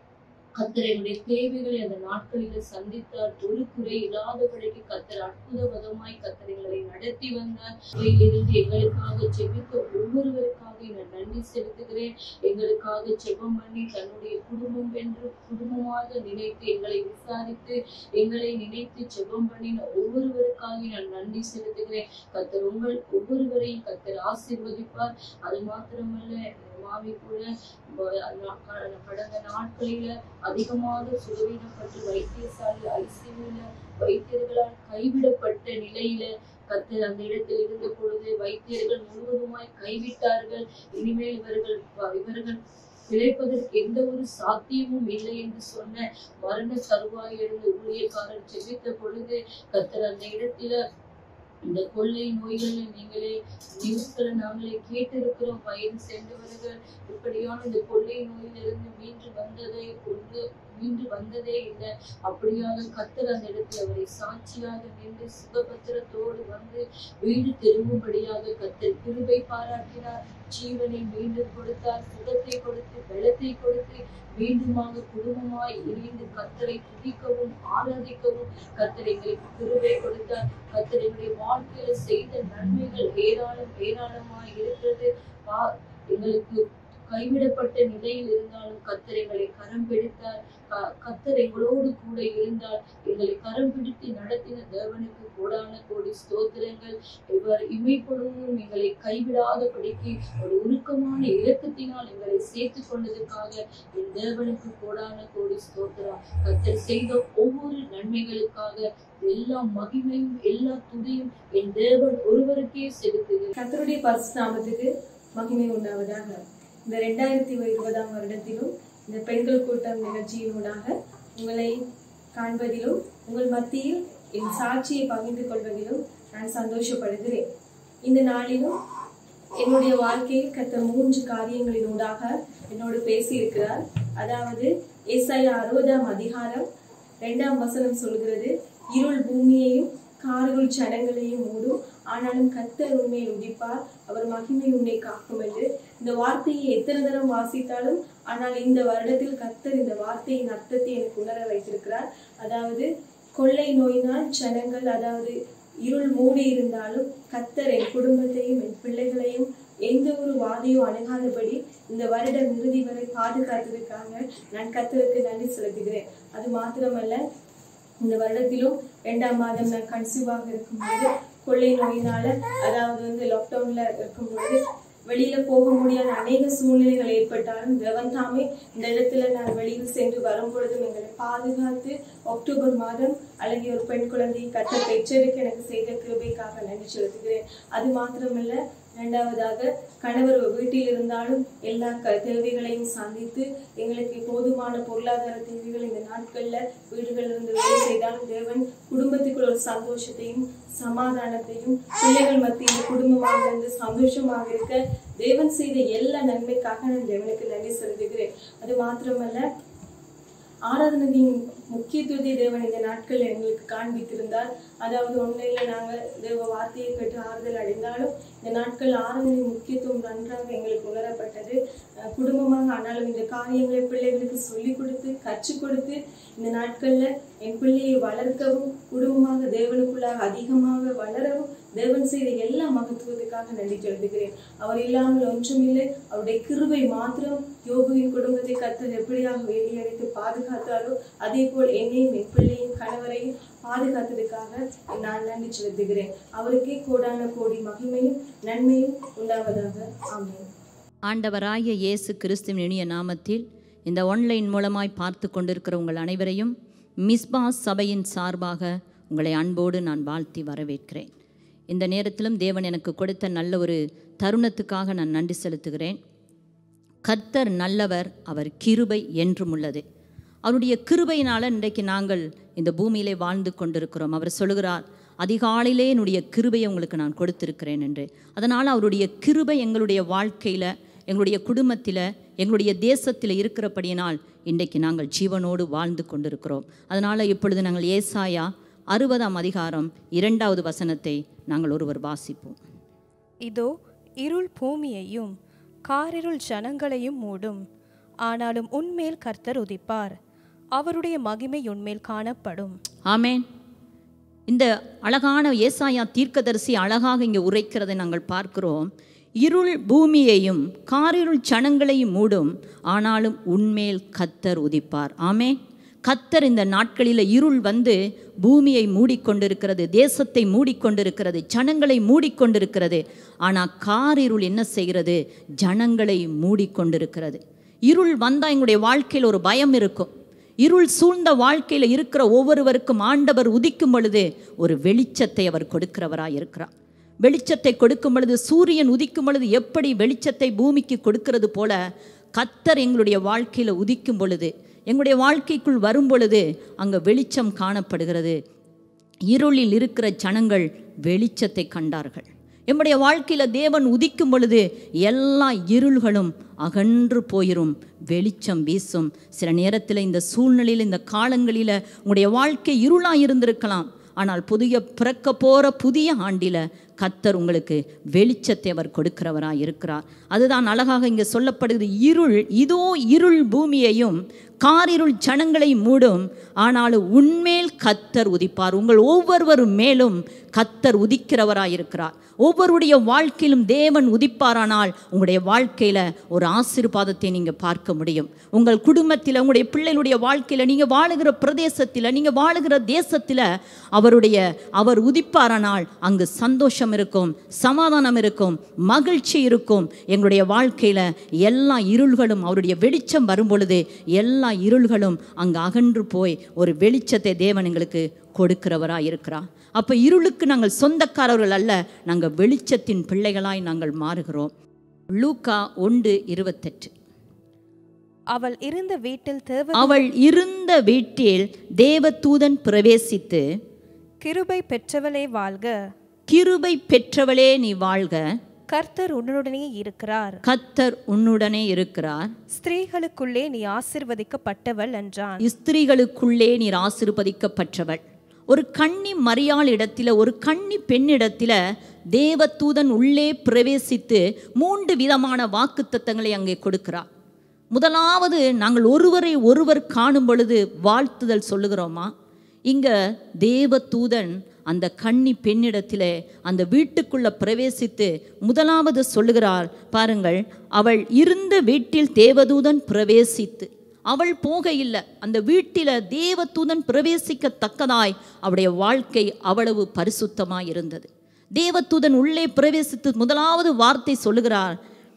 கத்தர் என்னுடைய தேவைகளை அந்த நாட்களில் சந்தித்தார் ஒரு குறை இல்லாதபடிக்கு கத்தர் அற்புதபதமாய் கத்தர் எங்களை நடத்தி வந்தார் இருந்து எங்களுக்காக ஜெபித்த ஒவ்வொருவருக்காக நான் நன்றி செலுத்துகிறேன் எங்களுக்காக ஜெபம் பண்ணி தன்னுடைய குடும்பம் என்று குடும்பமாக நினைத்து எங்களை விசாரித்து எங்களை நினைத்து ஜெபம் பண்ணின ஒவ்வொருவருக்காக நான் நன்றி செலுத்துகிறேன் கத்தர் உங்கள் ஒவ்வொருவரையும் கத்தர் ஆசீர்வதிப்பார் அது மாத்திரமல்ல என் மாமி கூட வ- நா- க- கடந்த நாட்களில அதிகமாக சுகவீனப்பட்டு வைத்தியசாலை ஐசியூல வைத்தியர்களால் கைவிடப்பட்ட நிலையில கத்தர் அந்த இடத்தில் இருந்த பொழுது வைத்தியர்கள் முழுவதுமாய் கைவிட்டார்கள் இனிமேல் இவர்கள் ப- இவர்கள் பிழைப்பதற்கு எந்த ஒரு சாத்தியமும் இல்லை என்று சொன்ன மரண தருவாய் எழுந்த ஊழியக்காரர் ஜெபித்த பொழுது கத்தர் அந்த இடத்தில இந்த கொள்ளை நோய்களை நீங்களே நியூஸ்களை நாங்களே கேட்டிருக்கிறோம் வயது சென்றவர்கள் இப்படியான இந்த கொள்ளை நோயிலிருந்து மீண்டு வந்ததை கொண்டு மீண்டு வந்ததே இல்லை அப்படியாக கத்தர் அந்த இடத்துல அவரை சாட்சியாக நின்று சுகபத்திரத்தோடு வந்து வீடு திரும்பும்படியாக கத்தர் கிருபை பாராட்டினார் ஜீவனை மீண்டும் கொடுத்தார் சுகத்தை கொடுத்து பலத்தை கொடுத்து மீண்டுமாக குடும்பமாய் இணைந்து கத்தரை துதிக்கவும் ஆராதிக்கவும் கத்தர் எங்களுக்கு கிருபை கொடுத்தார் கத்தர் எங்களுடைய வாழ்க்கையில செய்த நன்மைகள் ஏராளம் ஏராளமாய் இருக்கிறது பா- எங்களுக்கு கைவிடப்பட்ட நிலையில் இருந்தாலும் கத்தர் எங்களை கரம் பிடித்தார் க- கத்தர் எங்களோடு கூட இருந்தால் எங்களை கரம் பிடித்து நடத்தின தேவனுக்கு கோடான கோடி ஸ்தோத்திரங்கள் இவர் இமைப்பொழுதும் எங்களை கைவிடாதபடிக்கு ஒரு உருக்கமான இரக்கத்தினால் எங்களை சேர்த்து கொண்டதற்காக என் தேவனுக்கு கோடான கோடி ஸ்தோத்திரம் கத்தர் செய்த ஒவ்வொரு நன்மைகளுக்காக எல்லா மகிமையும் எல்லா துதியும் என் தேவன் ஒருவருக்கே செலுத்துகிறேன் கர்த்தருடைய பரிசு நாமத்துக்கு மகிமை உண்டாவதாக இந்த ரெண்டாயிரத்தி இருபதாம் வருடத்திலும் இந்த பெண்கள் கூட்டம் நிகழ்ச்சியினூடாக உங்களை காண்பதிலும் உங்கள் மத்தியில் என் சாட்சியை பகிர்ந்து கொள்வதிலும் நான் சந்தோஷப்படுகிறேன் இந்த நாளிலும் என்னுடைய வாழ்க்கையில் கர்த்தர் மூன்று காரியங்களினூடாக என்னோடு பேசியிருக்கிறார் அதாவது ஏசாயா அறுபதாம் அதிகாரம் இரண்டாம் வசனம் சொல்கிறது இருள் பூமியையும் கார்கள் ஜனங்களையும் மூடும் ஆனாலும் கர்த்தர் உண்மையை உதிப்பார் அவர் மகிமை உன்னை காக்கும் என்று இந்த வார்த்தையை எத்தனை தரம் வாசித்தாலும் ஆனால் இந்த வருடத்தில் கர்த்தர் இந்த வார்த்தையின் அர்த்தத்தை எனக்கு உணர வைத்திருக்கிறார் அதாவது கொள்ளை நோயினால் ஜனங்கள் அதாவது இருள் மூடி இருந்தாலும் கர்த்தர் என் குடும்பத்தையும் என் பிள்ளைகளையும் எந்த ஒரு வாதையும் அணுகாதபடி இந்த வருடம் இறுதி வரை பாதுகாத்ததுக்காக நான் கர்த்தருக்கு நன்றி செலுத்துகிறேன் அது மாத்திரமல்ல இந்த வருடத்திலும் இரண்டாம் மாதம் நான் கன்சீவாக இருக்கும்போது கொள்ளை நோயினால அதாவது வந்து லாக்டவுன்ல இருக்கும்போது வெளியில போக முடியாத அநேக சூழ்நிலைகள் ஏற்பட்டாலும் தேவன் தாமே இந்த இடத்துல நான் வெளியில் சென்று வரும் பொழுதும் எங்களை பாதுகாத்து அக்டோபர் மாதம் அழகிய ஒரு பெண் குழந்தையை கத்த பெற்றெடுக்க எனக்கு செய்த கிருபைக்காக நன்றி செலுத்துகிறேன் அது மாத்திரமல்ல இரண்டாவதாக கணவர் வீட்டில் இருந்தாலும் எல்லா க தேவைகளையும் சந்தித்து எங்களுக்கு போதுமான பொருளாதார தேவைகள் இந்த நாட்கள்ல வீடுகளில் இருந்து வேலை செய்தாலும் தேவன் குடும்பத்துக்குள்ள ஒரு சந்தோஷத்தையும் சமாதானத்தையும் பிள்ளைகள் மத்தியில் குடும்பமாக இருந்து சந்தோஷமாக இருக்க தேவன் செய்த எல்லா நன்மைக்காக நான் தேவனுக்கு நன்றி செலுத்துகிறேன் அது மாத்திரமல்ல ஆராதனையின் முக்கியத்துவத்தை தேவன் இந்த நாட்கள் எங்களுக்கு காண்பித்திருந்தார் அதாவது உண்மையில நாங்கள் தேவ வார்த்தையை கேட்டு ஆறுதல் அடைந்தாலும் இந்த நாட்கள் ஆராதனை முக்கியத்துவம் நன்றாக எங்களுக்கு உணரப்பட்டது அஹ் குடும்பமாக ஆனாலும் இந்த காரியங்களை பிள்ளைகளுக்கு சொல்லிக் கொடுத்து கற்றுக் கொடுத்து இந்த நாட்கள்ல என் பிள்ளையை வளர்க்கவும் குடும்பமாக தேவனுக்குள்ளாக அதிகமாக வளரவும் தேவன் செய்த எல்லா மகத்துவத்துக்காக நன்றி செலுத்துகிறேன் அவர் இல்லாமல் ஒன்றுமில்லை அவருடைய கிருபை மாத்திரம் யோகுவின் குடும்பத்தை கத்தர் எப்படியாக வேலியடைத்து பாதுகாத்தாரோ அதே போல் என்னையும் என் பிள்ளையும் கணவரையும் பாதுகாத்ததுக்காக நான் நன்றி செலுத்துகிறேன் அவருக்கே கோடான கோடி மகிமையும் நன்மையும் உண்டாவதாக ஆமென் ஆண்டவராகிய இயேசு கிறிஸ்துவின் இனிய நாமத்தில் இந்த ஆன்லைன் மூலமாய் பார்த்து கொண்டிருக்கிற உங்கள் அனைவரையும் மிஸ்பா சபையின் சார்பாக உங்களை அன்போடு நான் வாழ்த்தி வரவேற்கிறேன் இந்த நேரத்திலும் தேவன் எனக்கு கொடுத்த நல்ல ஒரு தருணத்துக்காக நான் நன்றி செலுத்துகிறேன் கர்த்தர் நல்லவர் அவர் கிருபை என்றும் உள்ளது அவருடைய கிருபையினால் இன்றைக்கு நாங்கள் இந்த பூமியிலே வாழ்ந்து கொண்டிருக்கிறோம் அவர் சொல்லுகிறார் அதிகாலையிலே என்னுடைய கிருபையை உங்களுக்கு நான் கொடுத்திருக்கிறேன் என்று அதனால் அவருடைய கிருபை எங்களுடைய வாழ்க்கையில் எங்களுடைய குடும்பத்தில் எங்களுடைய தேசத்தில் இருக்கிறபடியினால் இன்றைக்கு நாங்கள் ஜீவனோடு வாழ்ந்து கொண்டிருக்கிறோம் அதனால் இப்பொழுது நாங்கள் ஏசாயா அறுபதாம் அதிகாரம் இரண்டாவது வசனத்தை நாங்கள் ஒருவர் வாசிப்போம் இதோ இருள் பூமியையும் காரிருள் ஜனங்களையும் மூடும் ஆனாலும் உன்மேல் கர்த்தர் உதிப்பார் அவருடைய மகிமை உன்மேல் காணப்படும் ஆமென் இந்த அழகான ஏசாயா தீர்க்கதரிசி அழகாக இங்கே உரைக்கிறதை நாங்கள் பார்க்கிறோம் இருள் பூமியையும் காரிருள் ஜனங்களையும் மூடும் ஆனாலும் உன்மேல் கத்தர் உதிப்பார் ஆமே கத்தர் இந்த நாட்களில் இருள் வந்து பூமியை மூடிக்கொண்டிருக்கிறது தேசத்தை மூடிக்கொண்டிருக்கிறது ஜனங்களை மூடிக்கொண்டிருக்கிறது ஆனால் காரிருள் என்ன செய்கிறது ஜனங்களை மூடிக்கொண்டிருக்கிறது இருள் வந்தால் எங்களுடைய வாழ்க்கையில் ஒரு பயம் இருக்கும் இருள் சூழ்ந்த வாழ்க்கையில் இருக்கிற ஒவ்வொருவருக்கும் ஆண்டவர் உதிக்கும் பொழுது ஒரு வெளிச்சத்தை அவர் கொடுக்கிறவராய் இருக்கிறார் வெளிச்சத்தை கொடுக்கும் பொழுது சூரியன் உதிக்கும் பொழுது எப்படி வெளிச்சத்தை பூமிக்கு கொடுக்கிறது போல கத்தர் எங்களுடைய வாழ்க்கையில் உதிக்கும் பொழுது எங்களுடைய வாழ்க்கைக்குள் வரும் பொழுது அங்கே வெளிச்சம் காணப்படுகிறது இருளில் இருக்கிற ஜனங்கள் வெளிச்சத்தை கண்டார்கள் எம்முடைய வாழ்க்கையில் தேவன் உதிக்கும் பொழுது எல்லா இருள்களும் அகன்று போயிரும் வெளிச்சம் வீசும் சில நேரத்தில் இந்த சூழ்நிலையில் இந்த காலங்களில் உங்களுடைய வாழ்க்கை இருளாக இருந்திருக்கலாம் ஆனால் புதிய பிறக்க போகிற புதிய ஆண்டில் கத்தர் உங்களுக்கு வெளிச்சத்தை அவர் கொடுக்கிறவராக இருக்கிறார் அதுதான் அழகாக இங்கே சொல்லப்படுகிறது இருள் இதோ இருள் பூமியையும் காரிருள் ஜனங்களை மூடும் ஆனாலும் உன்மேல் கத்தர் உதிப்பார் உங்கள் ஒவ்வொருவரும் மேலும் கத்தர் உதிக்கிறவராக இருக்கிறார் ஒவ்வொருடைய வாழ்க்கையிலும் தேவன் உதிப்பாரானால் உங்களுடைய வாழ்க்கையில் ஒரு ஆசீர்வாதத்தை நீங்கள் பார்க்க முடியும் உங்கள் குடும்பத்தில் உங்களுடைய பிள்ளைகளுடைய வாழ்க்கையில் நீங்கள் வாழுகிற பிரதேசத்தில் நீங்கள் வாழுகிற தேசத்தில் அவருடைய அவர் உதிப்பாரானால் அங்கு சந்தோஷம் இருக்கும் சமாதானம் இருக்கும் மகிழ்ச்சி இருக்கும் எங்களுடைய வாழ்க்கையில் எல்லா இருள்களும் அவருடைய வெளிச்சம் வரும் பொழுது எல்லா இருள்களும் அங்கு அகன்று போய் ஒரு வெளிச்சத்தை தேவன் எங்களுக்கு கொடுக்கிறவராக இருக்கிறார் அப்போ இருளுக்கு நாங்கள் சொந்தக்காரர்கள் அல்ல நாங்கள் வெளிச்சத்தின் பிள்ளைகளாய் நாங்கள் மாறுகிறோம் லூக்கா ஒன்று இருபத்தெட்டு அவள் இருந்த வீட்டில் தேவ அவள் இருந்த வீட்டில் தேவதூதன் பிரவேசித்து கிருபை பெற்றவளே வாழ்க கிருபை பெற்றவளே நீ வாழ்க கர்த்தர் உன்னுடனே இருக்கிறார் கத்தர் உன்னுடனே இருக்கிறார் ஸ்திரீகளுக்குள்ளே நீ ஆசிர்வதிக்கப்பட்டவள் என்றான் ஸ்திரீகளுக்குள்ளே நீர் ஆசிர்வதிக்கப்பட்டவள் ஒரு கன்னி மரியாள் இடத்துல ஒரு கன்னி பெண்ணிடத்துல தேவதூதன் உள்ளே பிரவேசித்து மூன்று விதமான வாக்குத்தத்தங்களை அங்கே கொடுக்கிறார் முதலாவது நாங்கள் ஒருவரை ஒருவர் காணும் பொழுது வாழ்த்துதல் சொல்லுகிறோமா இங்க தேவதூதன் அந்த கன்னி பெண்ணிடத்திலே அந்த வீட்டுக்குள்ள பிரவேசித்து முதலாவது சொல்லுகிறார் பாருங்கள் அவள் இருந்த வீட்டில் தேவதூதன் பிரவேசித்து அவள் போக இல்லை அந்த வீட்டில் தேவதூதன் பிரவேசிக்கத்தக்கதாய் அவளுடைய வாழ்க்கை அவ்வளவு பரிசுத்தமாய் இருந்தது தேவதூதன் உள்ளே பிரவேசித்து முதலாவது வார்த்தை சொல்லுகிறார்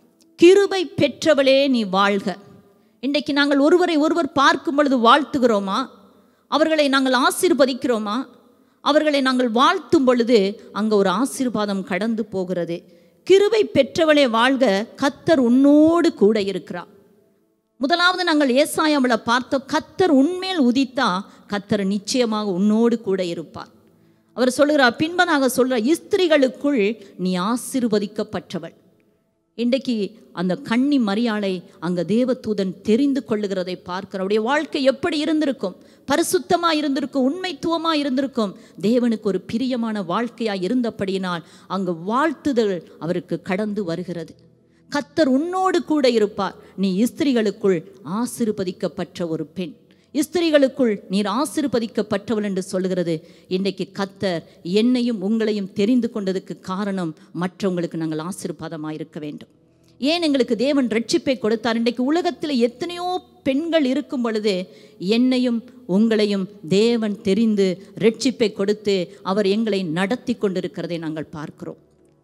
கிருபை பெற்றவளே நீ வாழ்க இன்றைக்கு நாங்கள் ஒருவரை ஒருவர் பார்க்கும் பொழுது வாழ்த்துகிறோமா அவர்களை நாங்கள் ஆசீர்வதிக்கிறோமா அவர்களை நாங்கள் வாழ்த்தும் பொழுது அங்கே ஒரு ஆசீர்வாதம் கடந்து போகிறது கிருபை பெற்றவளே வாழ்க கத்தர் உன்னோடு கூட இருக்கிறார் முதலாவது நாங்கள் ஏசாயாவில் பார்த்தோம் கத்தர் உண்மையில் உதித்தா கத்தர் நிச்சயமாக உன்னோடு கூட இருப்பார் அவர் சொல்லுகிறார் பின்பதாக சொல்கிறார் இஸ்திரிகளுக்குள் நீ ஆசிர்வதிக்கப்பட்டவள் இன்றைக்கு அந்த கன்னி மரியாளை அங்கே தேவதூதன் தெரிந்து கொள்ளுகிறதை பார்க்கிற அவருடைய வாழ்க்கை எப்படி இருந்திருக்கும் பரிசுத்தமாக இருந்திருக்கும் உண்மைத்துவமாக இருந்திருக்கும் தேவனுக்கு ஒரு பிரியமான வாழ்க்கையாக இருந்தபடியினால் அங்கு வாழ்த்துதல் அவருக்கு கடந்து வருகிறது கத்தர் உன்னோடு கூட இருப்பார் நீ இஸ்திரிகளுக்குள் ஆசிர்வதிக்கப்பட்ட ஒரு பெண் இஸ்திரிகளுக்குள் நீர் ஆசிர்வதிக்கப்பட்டவள் என்று சொல்லுகிறது இன்றைக்கு கத்தர் என்னையும் உங்களையும் தெரிந்து கொண்டதுக்கு காரணம் மற்றவங்களுக்கு நாங்கள் ஆசீர்வாதமாக இருக்க வேண்டும் ஏன் எங்களுக்கு தேவன் ரட்சிப்பை கொடுத்தார் இன்றைக்கு உலகத்தில் எத்தனையோ பெண்கள் இருக்கும் பொழுது என்னையும் உங்களையும் தேவன் தெரிந்து ரட்சிப்பை கொடுத்து அவர் எங்களை நடத்தி கொண்டிருக்கிறதை நாங்கள் பார்க்கிறோம்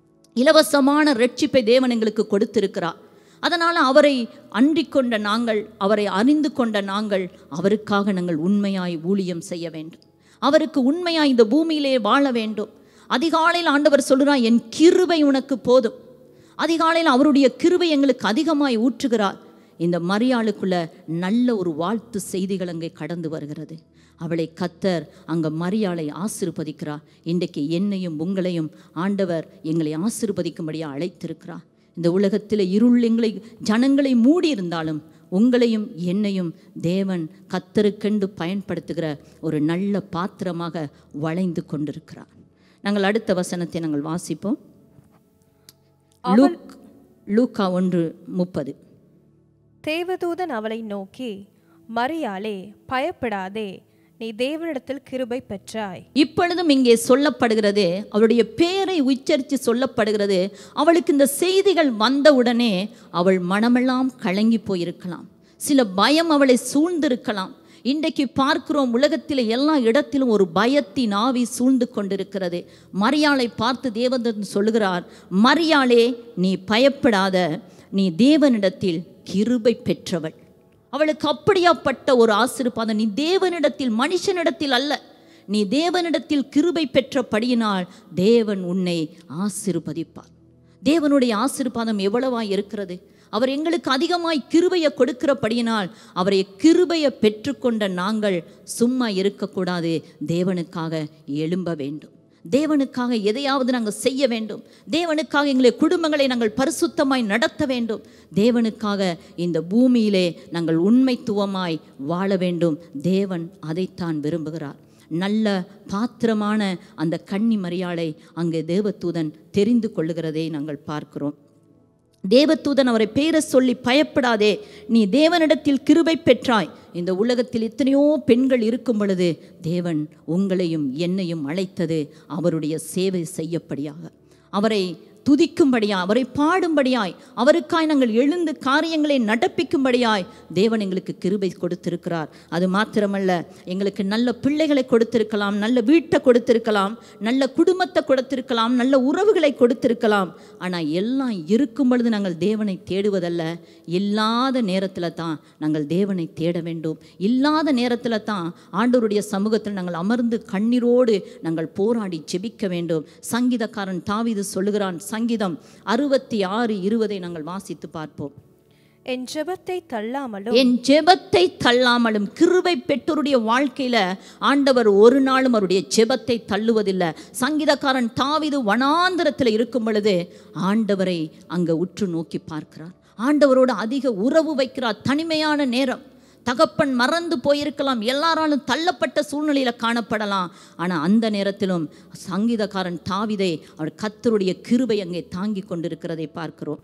இலவசமான ரட்சிப்பை தேவன் எங்களுக்கு கொடுத்திருக்கிறார் அதனால் அவரை அண்டிக் கொண்ட நாங்கள் அவரை அறிந்து கொண்ட நாங்கள் அவருக்காக நாங்கள் உண்மையாய் ஊழியம் செய்ய வேண்டும் அவருக்கு உண்மையாய் இந்த பூமியிலே வாழ வேண்டும் அதிகாலையில் ஆண்டவர் சொல்கிறார் என் கிருபை உனக்கு போதும் அதிகாலையில் அவருடைய கிருபை எங்களுக்கு அதிகமாய் ஊற்றுகிறார் இந்த மரியாளுக்குள்ள நல்ல ஒரு வாழ்த்து செய்திகள் அங்கே கடந்து வருகிறது அவளை கத்தர் அங்கே மரியாளை ஆசிர்வதிக்கிறார் இன்றைக்கு என்னையும் உங்களையும் ஆண்டவர் எங்களை ஆசிர்வதிக்கும்படியாக அழைத்திருக்கிறார் இந்த உலகத்தில் இருள் எங்களை ஜனங்களை மூடி இருந்தாலும் உங்களையும் என்னையும் தேவன் கத்தருக்கென்று பயன்படுத்துகிற ஒரு நல்ல பாத்திரமாக வளைந்து கொண்டிருக்கிறார் நாங்கள் அடுத்த வசனத்தை நாங்கள் வாசிப்போம் லூக் லூக்கா ஒன்று முப்பது தேவதூதன் அவளை நோக்கி மரியாளே பயப்படாதே நீ தேவனிடத்தில் கிருபை பெற்றாய் இப்பொழுதும் இங்கே சொல்லப்படுகிறது அவளுடைய பேரை உச்சரித்து சொல்லப்படுகிறது அவளுக்கு இந்த செய்திகள் வந்தவுடனே அவள் மனமெல்லாம் கலங்கி போயிருக்கலாம் சில பயம் அவளை சூழ்ந்திருக்கலாம் இன்றைக்கு பார்க்கிறோம் உலகத்தில் எல்லா இடத்திலும் ஒரு பயத்தின் ஆவி சூழ்ந்து கொண்டிருக்கிறது மரியாளை பார்த்து தேவதன் சொல்லுகிறார் மரியாளே நீ பயப்படாத நீ தேவனிடத்தில் கிருபை பெற்றவள் அவளுக்கு அப்படியாப்பட்ட ஒரு ஆசிர்வாதம் நீ தேவனிடத்தில் மனுஷனிடத்தில் அல்ல நீ தேவனிடத்தில் கிருபை பெற்றபடியினால் தேவன் உன்னை ஆசிர்வதிப்பார் தேவனுடைய ஆசிர்வாதம் எவ்வளவாய் இருக்கிறது அவர் எங்களுக்கு அதிகமாய் கிருபையை கொடுக்கிறபடியினால் அவரை கிருபையை பெற்றுக்கொண்ட நாங்கள் சும்மா இருக்கக்கூடாது தேவனுக்காக எழும்ப வேண்டும் தேவனுக்காக எதையாவது நாங்கள் செய்ய வேண்டும் தேவனுக்காக எங்களுடைய குடும்பங்களை நாங்கள் பரிசுத்தமாய் நடத்த வேண்டும் தேவனுக்காக இந்த பூமியிலே நாங்கள் உண்மைத்துவமாய் வாழ வேண்டும் தேவன் அதைத்தான் விரும்புகிறார் நல்ல பாத்திரமான அந்த கன்னி மரியாளை அங்கே தேவதூதன் தெரிந்து கொள்ளுகிறதை நாங்கள் பார்க்கிறோம் தேவதூதன் அவரை பேர சொல்லி பயப்படாதே நீ தேவனிடத்தில் கிருபை பெற்றாய் இந்த உலகத்தில் எத்தனையோ பெண்கள் இருக்கும் பொழுது தேவன் உங்களையும் என்னையும் அழைத்தது அவருடைய சேவை செய்யப்படியாக அவரை துதிக்கும்படியாய் அவரை பாடும்படியாய் அவருக்காய் நாங்கள் எழுந்து காரியங்களை நடப்பிக்கும்படியாய் தேவன் எங்களுக்கு கிருபை கொடுத்திருக்கிறார் அது மாத்திரமல்ல எங்களுக்கு நல்ல பிள்ளைகளை கொடுத்திருக்கலாம் நல்ல வீட்டை கொடுத்திருக்கலாம் நல்ல குடும்பத்தை கொடுத்திருக்கலாம் நல்ல உறவுகளை கொடுத்திருக்கலாம் ஆனால் எல்லாம் இருக்கும் பொழுது நாங்கள் தேவனை தேடுவதல்ல இல்லாத நேரத்தில் தான் நாங்கள் தேவனை தேட வேண்டும் இல்லாத நேரத்தில் தான் ஆண்டவருடைய சமூகத்தில் நாங்கள் அமர்ந்து கண்ணீரோடு நாங்கள் போராடி ஜெபிக்க வேண்டும் சங்கீதக்காரன் தாவீது சொல்லுகிறான் சங்கீதம் அறுபத்தி ஆறு இருபதை நாங்கள் வாசித்து பார்ப்போம் என் ஜெபத்தை தள்ளாமலும் என் ஜெபத்தை தள்ளாமலும் கிருபை பெற்றோருடைய வாழ்க்கையில ஆண்டவர் ஒரு நாளும் அவருடைய ஜெபத்தை தள்ளுவதில்லை சங்கீதக்காரன் தாவிது வனாந்தரத்தில் இருக்கும் பொழுது ஆண்டவரை அங்க உற்று நோக்கி பார்க்கிறார் ஆண்டவரோடு அதிக உறவு வைக்கிறார் தனிமையான நேரம் தகப்பன் மறந்து போயிருக்கலாம் எல்லாராலும் தள்ளப்பட்ட சூழ்நிலையில காணப்படலாம் ஆனா அந்த நேரத்திலும் சங்கீதக்காரன் தாவிதை அவர் கத்தருடைய கிருபை அங்கே தாங்கி கொண்டிருக்கிறதை பார்க்கிறோம்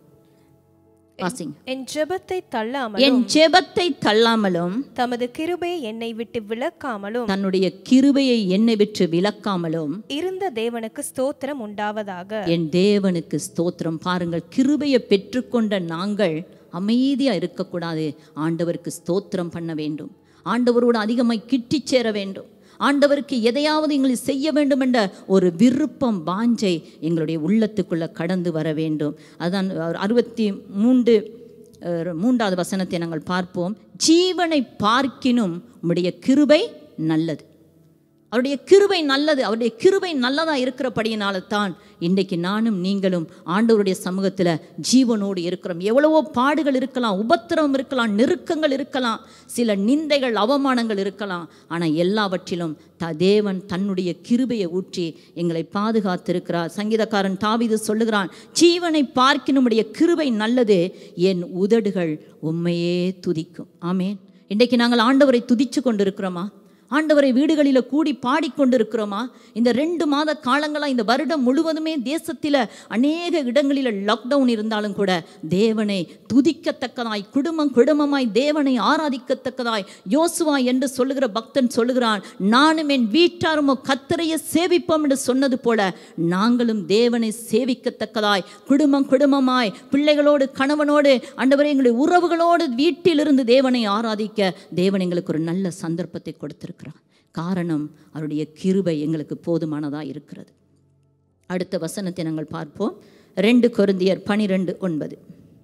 வாசிங்க என் ஜெபத்தை என் தள்ளாமலும் ஜெபத்தை தள்ளாமலும் தமது கிருபையை என்னை விட்டு விலக்காமலும் தன்னுடைய கிருபையை என்னை விட்டு விலக்காமலும் இருந்த தேவனுக்கு ஸ்தோத்திரம் உண்டாவதாக என் தேவனுக்கு ஸ்தோத்திரம் பாருங்கள் கிருபையை பெற்றுக்கொண்ட நாங்கள் அமைதியாக இருக்கக்கூடாது ஆண்டவருக்கு ஸ்தோத்திரம் பண்ண வேண்டும் ஆண்டவரோடு அதிகமாய் கிட்டிச் சேர வேண்டும் ஆண்டவருக்கு எதையாவது எங்களை செய்ய வேண்டும் என்ற ஒரு விருப்பம் வாஞ்சை எங்களுடைய உள்ளத்துக்குள்ள கடந்து வர வேண்டும் அதான் அறுபத்தி மூன்று அஹ், மூன்றாவது வசனத்தை நாங்கள் பார்ப்போம் ஜீவனை பார்க்கினும் உம்முடைய கிருபை நல்லது அவருடைய கிருபை நல்லது அவருடைய கிருபை நல்லதாக இருக்கிறபடியினால தான் இன்றைக்கு நானும் நீங்களும் ஆண்டவருடைய சமூகத்தில் ஜீவனோடு இருக்கிறோம் எவ்வளவோ பாடுகள் இருக்கலாம் உபத்திரவம் இருக்கலாம் நெருக்கங்கள் இருக்கலாம் சில நிந்தைகள் அவமானங்கள் இருக்கலாம் ஆனால் எல்லாவற்றிலும் த தேவன் தன்னுடைய கிருபையை ஊற்றி எங்களை பாதுகாத்திருக்கிறார் சங்கீதக்காரன் தாவீது சொல்லுகிறான் ஜீவனை பார்க்கினுடைய கிருபை நல்லது என் உதடுகள் உண்மையே துதிக்கும் ஆமேன் இன்றைக்கு நாங்கள் ஆண்டவரை துதிச்சு கொண்டிருக்கிறோமா ஆண்டவரை வீடுகளில் கூடி பாடிக்கொண்டிருக்கிறோமா இந்த ரெண்டு மாத காலங்களாக இந்த வருடம் முழுவதுமே தேசத்தில் அநேக இடங்களில் லாக்டவுன் இருந்தாலும் கூட தேவனை துதிக்கத்தக்கதாய் குடும்பம் குடும்பமாய் தேவனை ஆராதிக்கத்தக்கதாய் யோசுவா என்று சொல்லுகிற பக்தன் சொல்லுகிறான் நானும் என் வீட்டாருமோ கத்தரையை சேவிப்போம் என்று சொன்னது போல நாங்களும் தேவனை சேவிக்கத்தக்கதாய் குடும்பம் குடும்பமாய் பிள்ளைகளோடு கணவனோடு ஆண்டவரை எங்களுடைய உறவுகளோடு வீட்டிலிருந்து தேவனை ஆராதிக்க தேவன் எங்களுக்கு ஒரு நல்ல சந்தர்ப்பத்தை கொடுத்திருக்கிறார் காரணம் அவருடைய கிருபை எங்களுக்கு போதுமானதாக இருக்கிறது அடுத்த வசனத்தை நாங்கள் பார்ப்போம் ரெண்டு கொருந்தியர் பனிரெண்டு ஒன்பது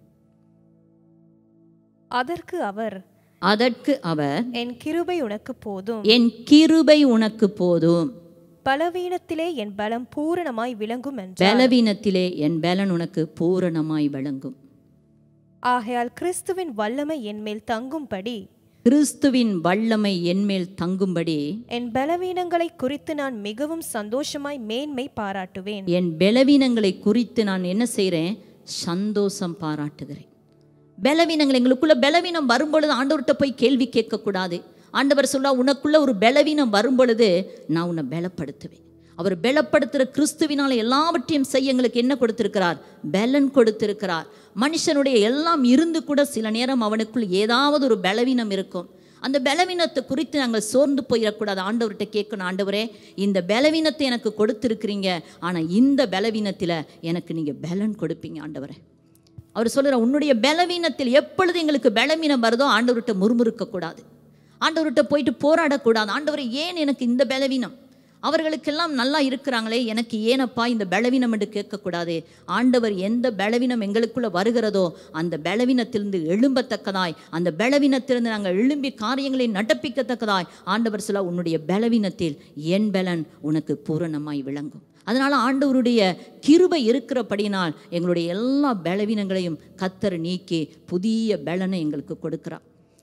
அதற்கு அவர் அதற்கு அவர் என் கிருபை உனக்கு போதும் என் கிருபை உனக்கு போதும் பலவீனத்திலே என் பலம் பூரணமாய் விளங்கும் என்றார் பலவீனத்திலே என் பலன் உனக்கு பூரணமாய் விளங்கும் ஆகையால் கிறிஸ்துவின் வல்லமை என்மேல் தங்கும்படி கிறிஸ்துவின் வல்லமை என்மேல் தங்கும்படி என் பலவீனங்களை குறித்து நான் மிகவும் சந்தோஷமாய் மேன்மை பாராட்டுவேன் என் பலவீனங்களை குறித்து நான் என்ன செய்கிறேன் சந்தோஷம் பாராட்டுகிறேன் பலவீனங்கள் எங்களுக்குள்ள பலவீனம் வரும்பொழுது ஆண்டவர்கிட்ட போய் கேள்வி கேட்கக்கூடாது ஆண்டவர் சொல்ல உனக்குள்ள ஒரு பலவீனம் வரும்பொழுது நான் உன்னை பலப்படுத்துவேன் அவர் பலப்படுத்துகிற கிறிஸ்துவினால் எல்லாவற்றையும் செய்ய எங்களுக்கு என்ன கொடுத்திருக்கிறார் பலன் கொடுத்திருக்கிறார் மனுஷனுடைய எல்லாம் இருந்து கூட சில நேரம் அவனுக்குள் ஏதாவது ஒரு பலவீனம் இருக்கும் அந்த பலவீனத்தை குறித்து நாங்கள் சோர்ந்து போயிடக்கூடாது ஆண்டவர்கிட்ட கேட்கணும் ஆண்டவரே இந்த பலவீனத்தை எனக்கு கொடுத்துருக்கிறீங்க ஆனால் இந்த பலவீனத்தில் எனக்கு நீங்கள் பலன் கொடுப்பீங்க ஆண்டவரே அவர் சொல்கிறார் உன்னுடைய பலவீனத்தில் எப்பொழுது எங்களுக்கு பலவீனம் வருதோ ஆண்டவர்கிட்ட முறுமுறுக்கக்கூடாது ஆண்டவர்கிட்ட போயிட்டு போராடக்கூடாது ஆண்டவரை ஏன் எனக்கு இந்த பலவீனம் அவர்களுக்கெல்லாம் நல்லா இருக்கிறாங்களே எனக்கு ஏனப்பா இந்த பலவீனம் என்று கேட்கக்கூடாது ஆண்டவர் எந்த பலவீனம் எங்களுக்குள்ள வருகிறதோ அந்த பலவீனத்திலிருந்து எழும்பத்தக்கதாய் அந்த பலவீனத்திலிருந்து நாங்கள் எழும்பி காரியங்களை நடப்பிக்கத்தக்கதாய் ஆண்டவர் சொல்ல உன்னுடைய பலவீனத்தில் என் பலன் உனக்கு பூரணமாய் விளங்கும் அதனால் ஆண்டவருடைய கிருபை இருக்கிறபடினால் எங்களுடைய எல்லா பலவீனங்களையும் கத்தர் நீக்கி புதிய பலனை எங்களுக்கு கொடுக்கிறார்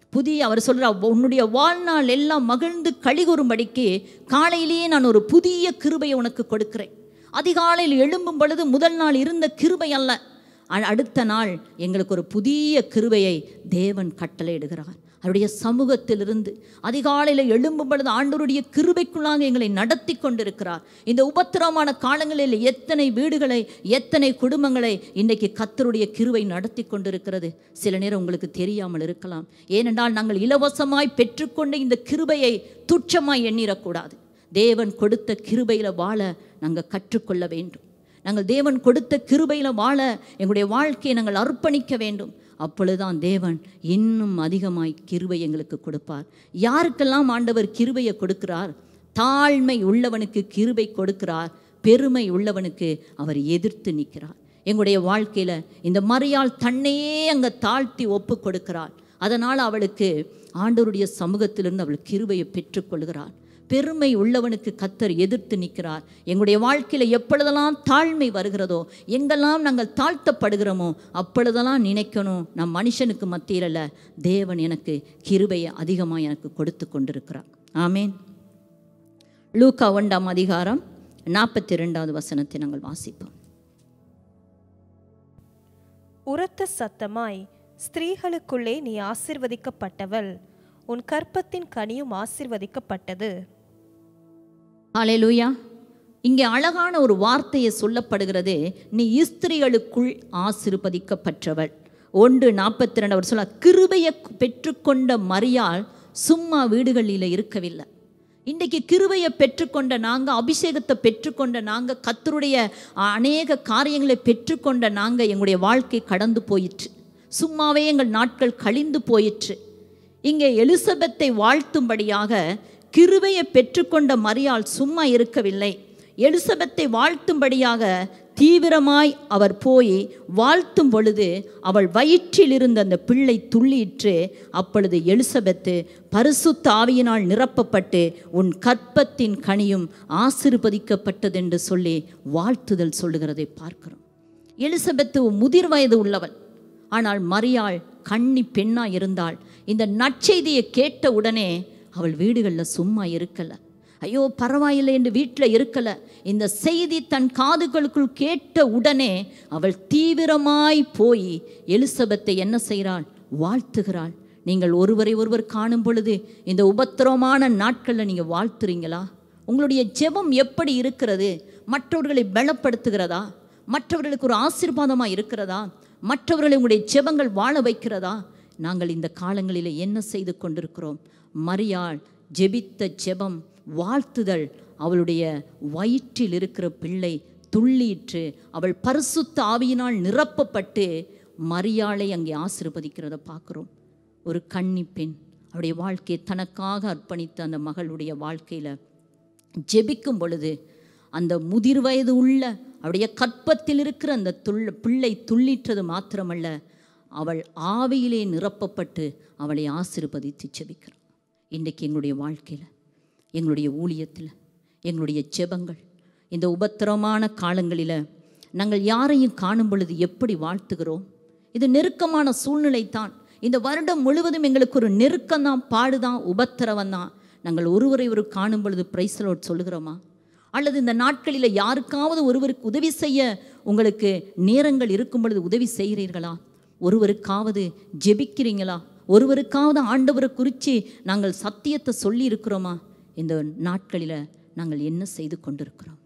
புதிய அவர் சொல்கிறார் உன்னுடைய வாழ்நாள் எல்லாம் மகிழ்ந்து கழிகூறும்படிக்கு காலையிலேயே நான் ஒரு புதிய கிருபையை உனக்கு கொடுக்கிறேன் அதிகாலையில் எழும்பும் பொழுது முதல் நாள் இருந்த கிருபை அல்ல அ- அடுத்த நாள் எங்களுக்கு ஒரு புதிய கிருபையை தேவன் கட்டளையிடுகிறார் அவருடைய சமூகத்திலிருந்து அதிகாலையில் எழும்பும் பொழுது ஆண்டவருடைய கிருபைக்குள்ளாக எங்களை நடத்தி கொண்டிருக்கிறார் இந்த உபத்திரமான காலங்களில் எத்தனை வீடுகளை எத்தனை குடும்பங்களை இன்றைக்கு கத்தருடைய கிருபை நடத்தி கொண்டிருக்கிறது சில நேரம் உங்களுக்கு தெரியாமல் இருக்கலாம் ஏனென்றால் நாங்கள் இலவசமாய் பெற்றுக்கொண்ட இந்த கிருபையை துச்சமாய் எண்ணிடக்கூடாது தேவன் கொடுத்த கிருபையில் வாழ நாங்கள் கற்றுக்கொள்ள வேண்டும் நாங்கள் தேவன் கொடுத்த கிருபையில் வாழ எங்களுடைய வாழ்க்கையை நாங்கள் அர்ப்பணிக்க வேண்டும் அப்பொழுதுதான் தேவன் இன்னும் அதிகமாய் கிருபை எங்களுக்கு கொடுப்பார் யாருக்கெல்லாம் ஆண்டவர் கிருபையை கொடுக்கிறார் தாழ்மை உள்ளவனுக்கு கிருபை கொடுக்கிறார் பெருமை உள்ளவனுக்கு அவர் எதிர்த்து நிற்கிறார் எங்களுடைய வாழ்க்கையில் இந்த மரியாள் தன்னையே அங்கே தாழ்த்தி ஒப்பு கொடுக்கிறாள் அதனால் அவளுக்கு ஆண்டவருடைய சமூகத்திலிருந்து அவள் கிருபையை பெற்றுக்கொள்கிறாள் பெருமை உள்ளவனுக்கு கத்தர் எதிர்த்து நிற்கிறார் எங்களுடைய வாழ்க்கையில் எப்பொழுதெல்லாம் தாழ்மை வருகிறதோ எங்கெல்லாம் நாங்கள் தாழ்த்தப்படுகிறோமோ அப்பொழுதெல்லாம் நினைக்கணும் நம் மனுஷனுக்கு மத்தியில் அல்ல தேவன் எனக்கு கிருபையை அதிகமாக எனக்கு கொடுத்து கொண்டிருக்கிறார் ஆமேன் லூக்கா ஒன்றாம் அதிகாரம் நாற்பத்தி ரெண்டாவது வசனத்தை நாங்கள் வாசிப்போம் உரத்த சத்தமாய் ஸ்திரீகளுக்குள்ளே நீ ஆசிர்வதிக்கப்பட்டவள் உன் கற்பத்தின் கனியும் ஆசிர்வதிக்கப்பட்டது ஹalleluya இங்கே அழகான ஒரு வார்த்தையை சொல்லப்படுகிறது நீ இஸ்திரிகளுக்குள் ஆசிர்வதிக்கப்பட்டவள் ஒன்று நாற்பத்தி ரெண்டு அவர் சொல்ல கிருபையை பெற்றுக்கொண்ட மரியாள் சும்மா வீடுகளில் இருக்கவில்லை இன்றைக்கு கிருபையை பெற்றுக்கொண்ட நாங்கள் அபிஷேகத்தை பெற்றுக்கொண்ட நாங்கள் கத்தருடைய அநேக காரியங்களை பெற்றுக்கொண்ட நாங்கள் எங்களுடைய வாழ்க்கை கடந்து போயிற்று சும்மாவே எங்கள் நாட்கள் கழிந்து போயிற்று இங்கே எலிசபெத்தை வாழ்த்தும்படியாக கிருபையை பெற்றுக்கொண்ட மரியாள் சும்மா இருக்கவில்லை எலிசபெத்தை வாழ்த்தும்படியாக தீவிரமாய் அவர் போய் வாழ்த்தும் பொழுது அவள் வயிற்றில் இருந்த அந்த பிள்ளை துள்ளியிற்று அப்பொழுது எலிசபெத்து பரிசுத்த ஆவியினால் நிரப்பப்பட்டு உன் கற்பத்தின் கனியும் ஆசிர்வதிக்கப்பட்டதென்று சொல்லி வாழ்த்துதல் சொல்லுகிறதை பார்க்கிறோம் எலிசபெத்து முதிர் வயது உள்ளவள் ஆனால் மரியாள் கன்னி பெண்ணாய் இருந்தாள் இந்த நற்செய்தியை கேட்ட உடனே அவள் வீடுகளில் சும்மா இருக்கல ஐயோ பரவாயில்லை என்று வீட்டில் இருக்கல இந்த செய்தி தன் காதுகளுக்குள் கேட்ட உடனே அவள் தீவிரமாய் போய் எலிசபெத்தை என்ன செய்கிறாள் வாழ்த்துகிறாள் நீங்கள் ஒருவரை ஒருவர் காணும் பொழுது இந்த உபத்திரமான நாட்களில் நீங்கள் வாழ்த்துறீங்களா உங்களுடைய ஜெபம் எப்படி இருக்கிறது மற்றவர்களை பலப்படுத்துகிறதா மற்றவர்களுக்கு ஒரு ஆசீர்வாதமாக இருக்கிறதா மற்றவர்களை உங்களுடைய ஜெபங்கள் வாழ வைக்கிறதா நாங்கள் இந்த காலங்களில் என்ன செய்து கொண்டிருக்கிறோம் மரியாள் ஜெபித்த ஜெபம் வாழ்த்துதல் அவளுடைய வயிற்றில் இருக்கிற பிள்ளை துள்ளியிற்று அவள் பரிசுத்த ஆவியினால் நிரப்பப்பட்டு மரியாளை அங்கே ஆசிர்வதிக்கிறத பார்க்குறோம் ஒரு கன்னி பெண் அவருடைய வாழ்க்கையை தனக்காக அர்ப்பணித்த அந்த மகளுடைய வாழ்க்கையில் ஜெபிக்கும் பொழுது அந்த முதிர் வயது உள்ள அவருடைய கற்பத்தில் இருக்கிற அந்த துள்ள பிள்ளை துள்ளிற்றது மாத்திரமல்ல அவள் ஆவியிலே நிரப்பப்பட்டு அவளை ஆசிர்வதித்து ஜெபிக்கிறாள் இன்றைக்கு எங்களுடைய வாழ்க்கையில் எங்களுடைய ஊழியத்தில் எங்களுடைய ஜெபங்கள் இந்த உபத்திரமான காலங்களில் நாங்கள் யாரையும் காணும் பொழுது எப்படி வாழ்த்துகிறோம் இது நெருக்கமான சூழ்நிலை தான் இந்த வருடம் முழுவதும் எங்களுக்கு ஒரு நெருக்கம்தான் பாடுதான் உபத்திரவம் தான் நாங்கள் ஒருவரை ஒரு காணும் பொழுது பிரைஸ்லோட் சொல்லுகிறோமா அல்லது இந்த நாட்களில் யாருக்காவது ஒருவருக்கு உதவி செய்ய உங்களுக்கு நேரங்கள் இருக்கும் பொழுது உதவி செய்கிறீர்களா ஒருவருக்காவது ஜெபிக்கிறீங்களா ஒருவருக்காவது ஆண்டவரை குறித்து நாங்கள் சத்தியத்தை சொல்லி இருக்கிறோமா இந்த நாட்களில் நாங்கள் என்ன செய்து கொண்டிருக்கிறோம்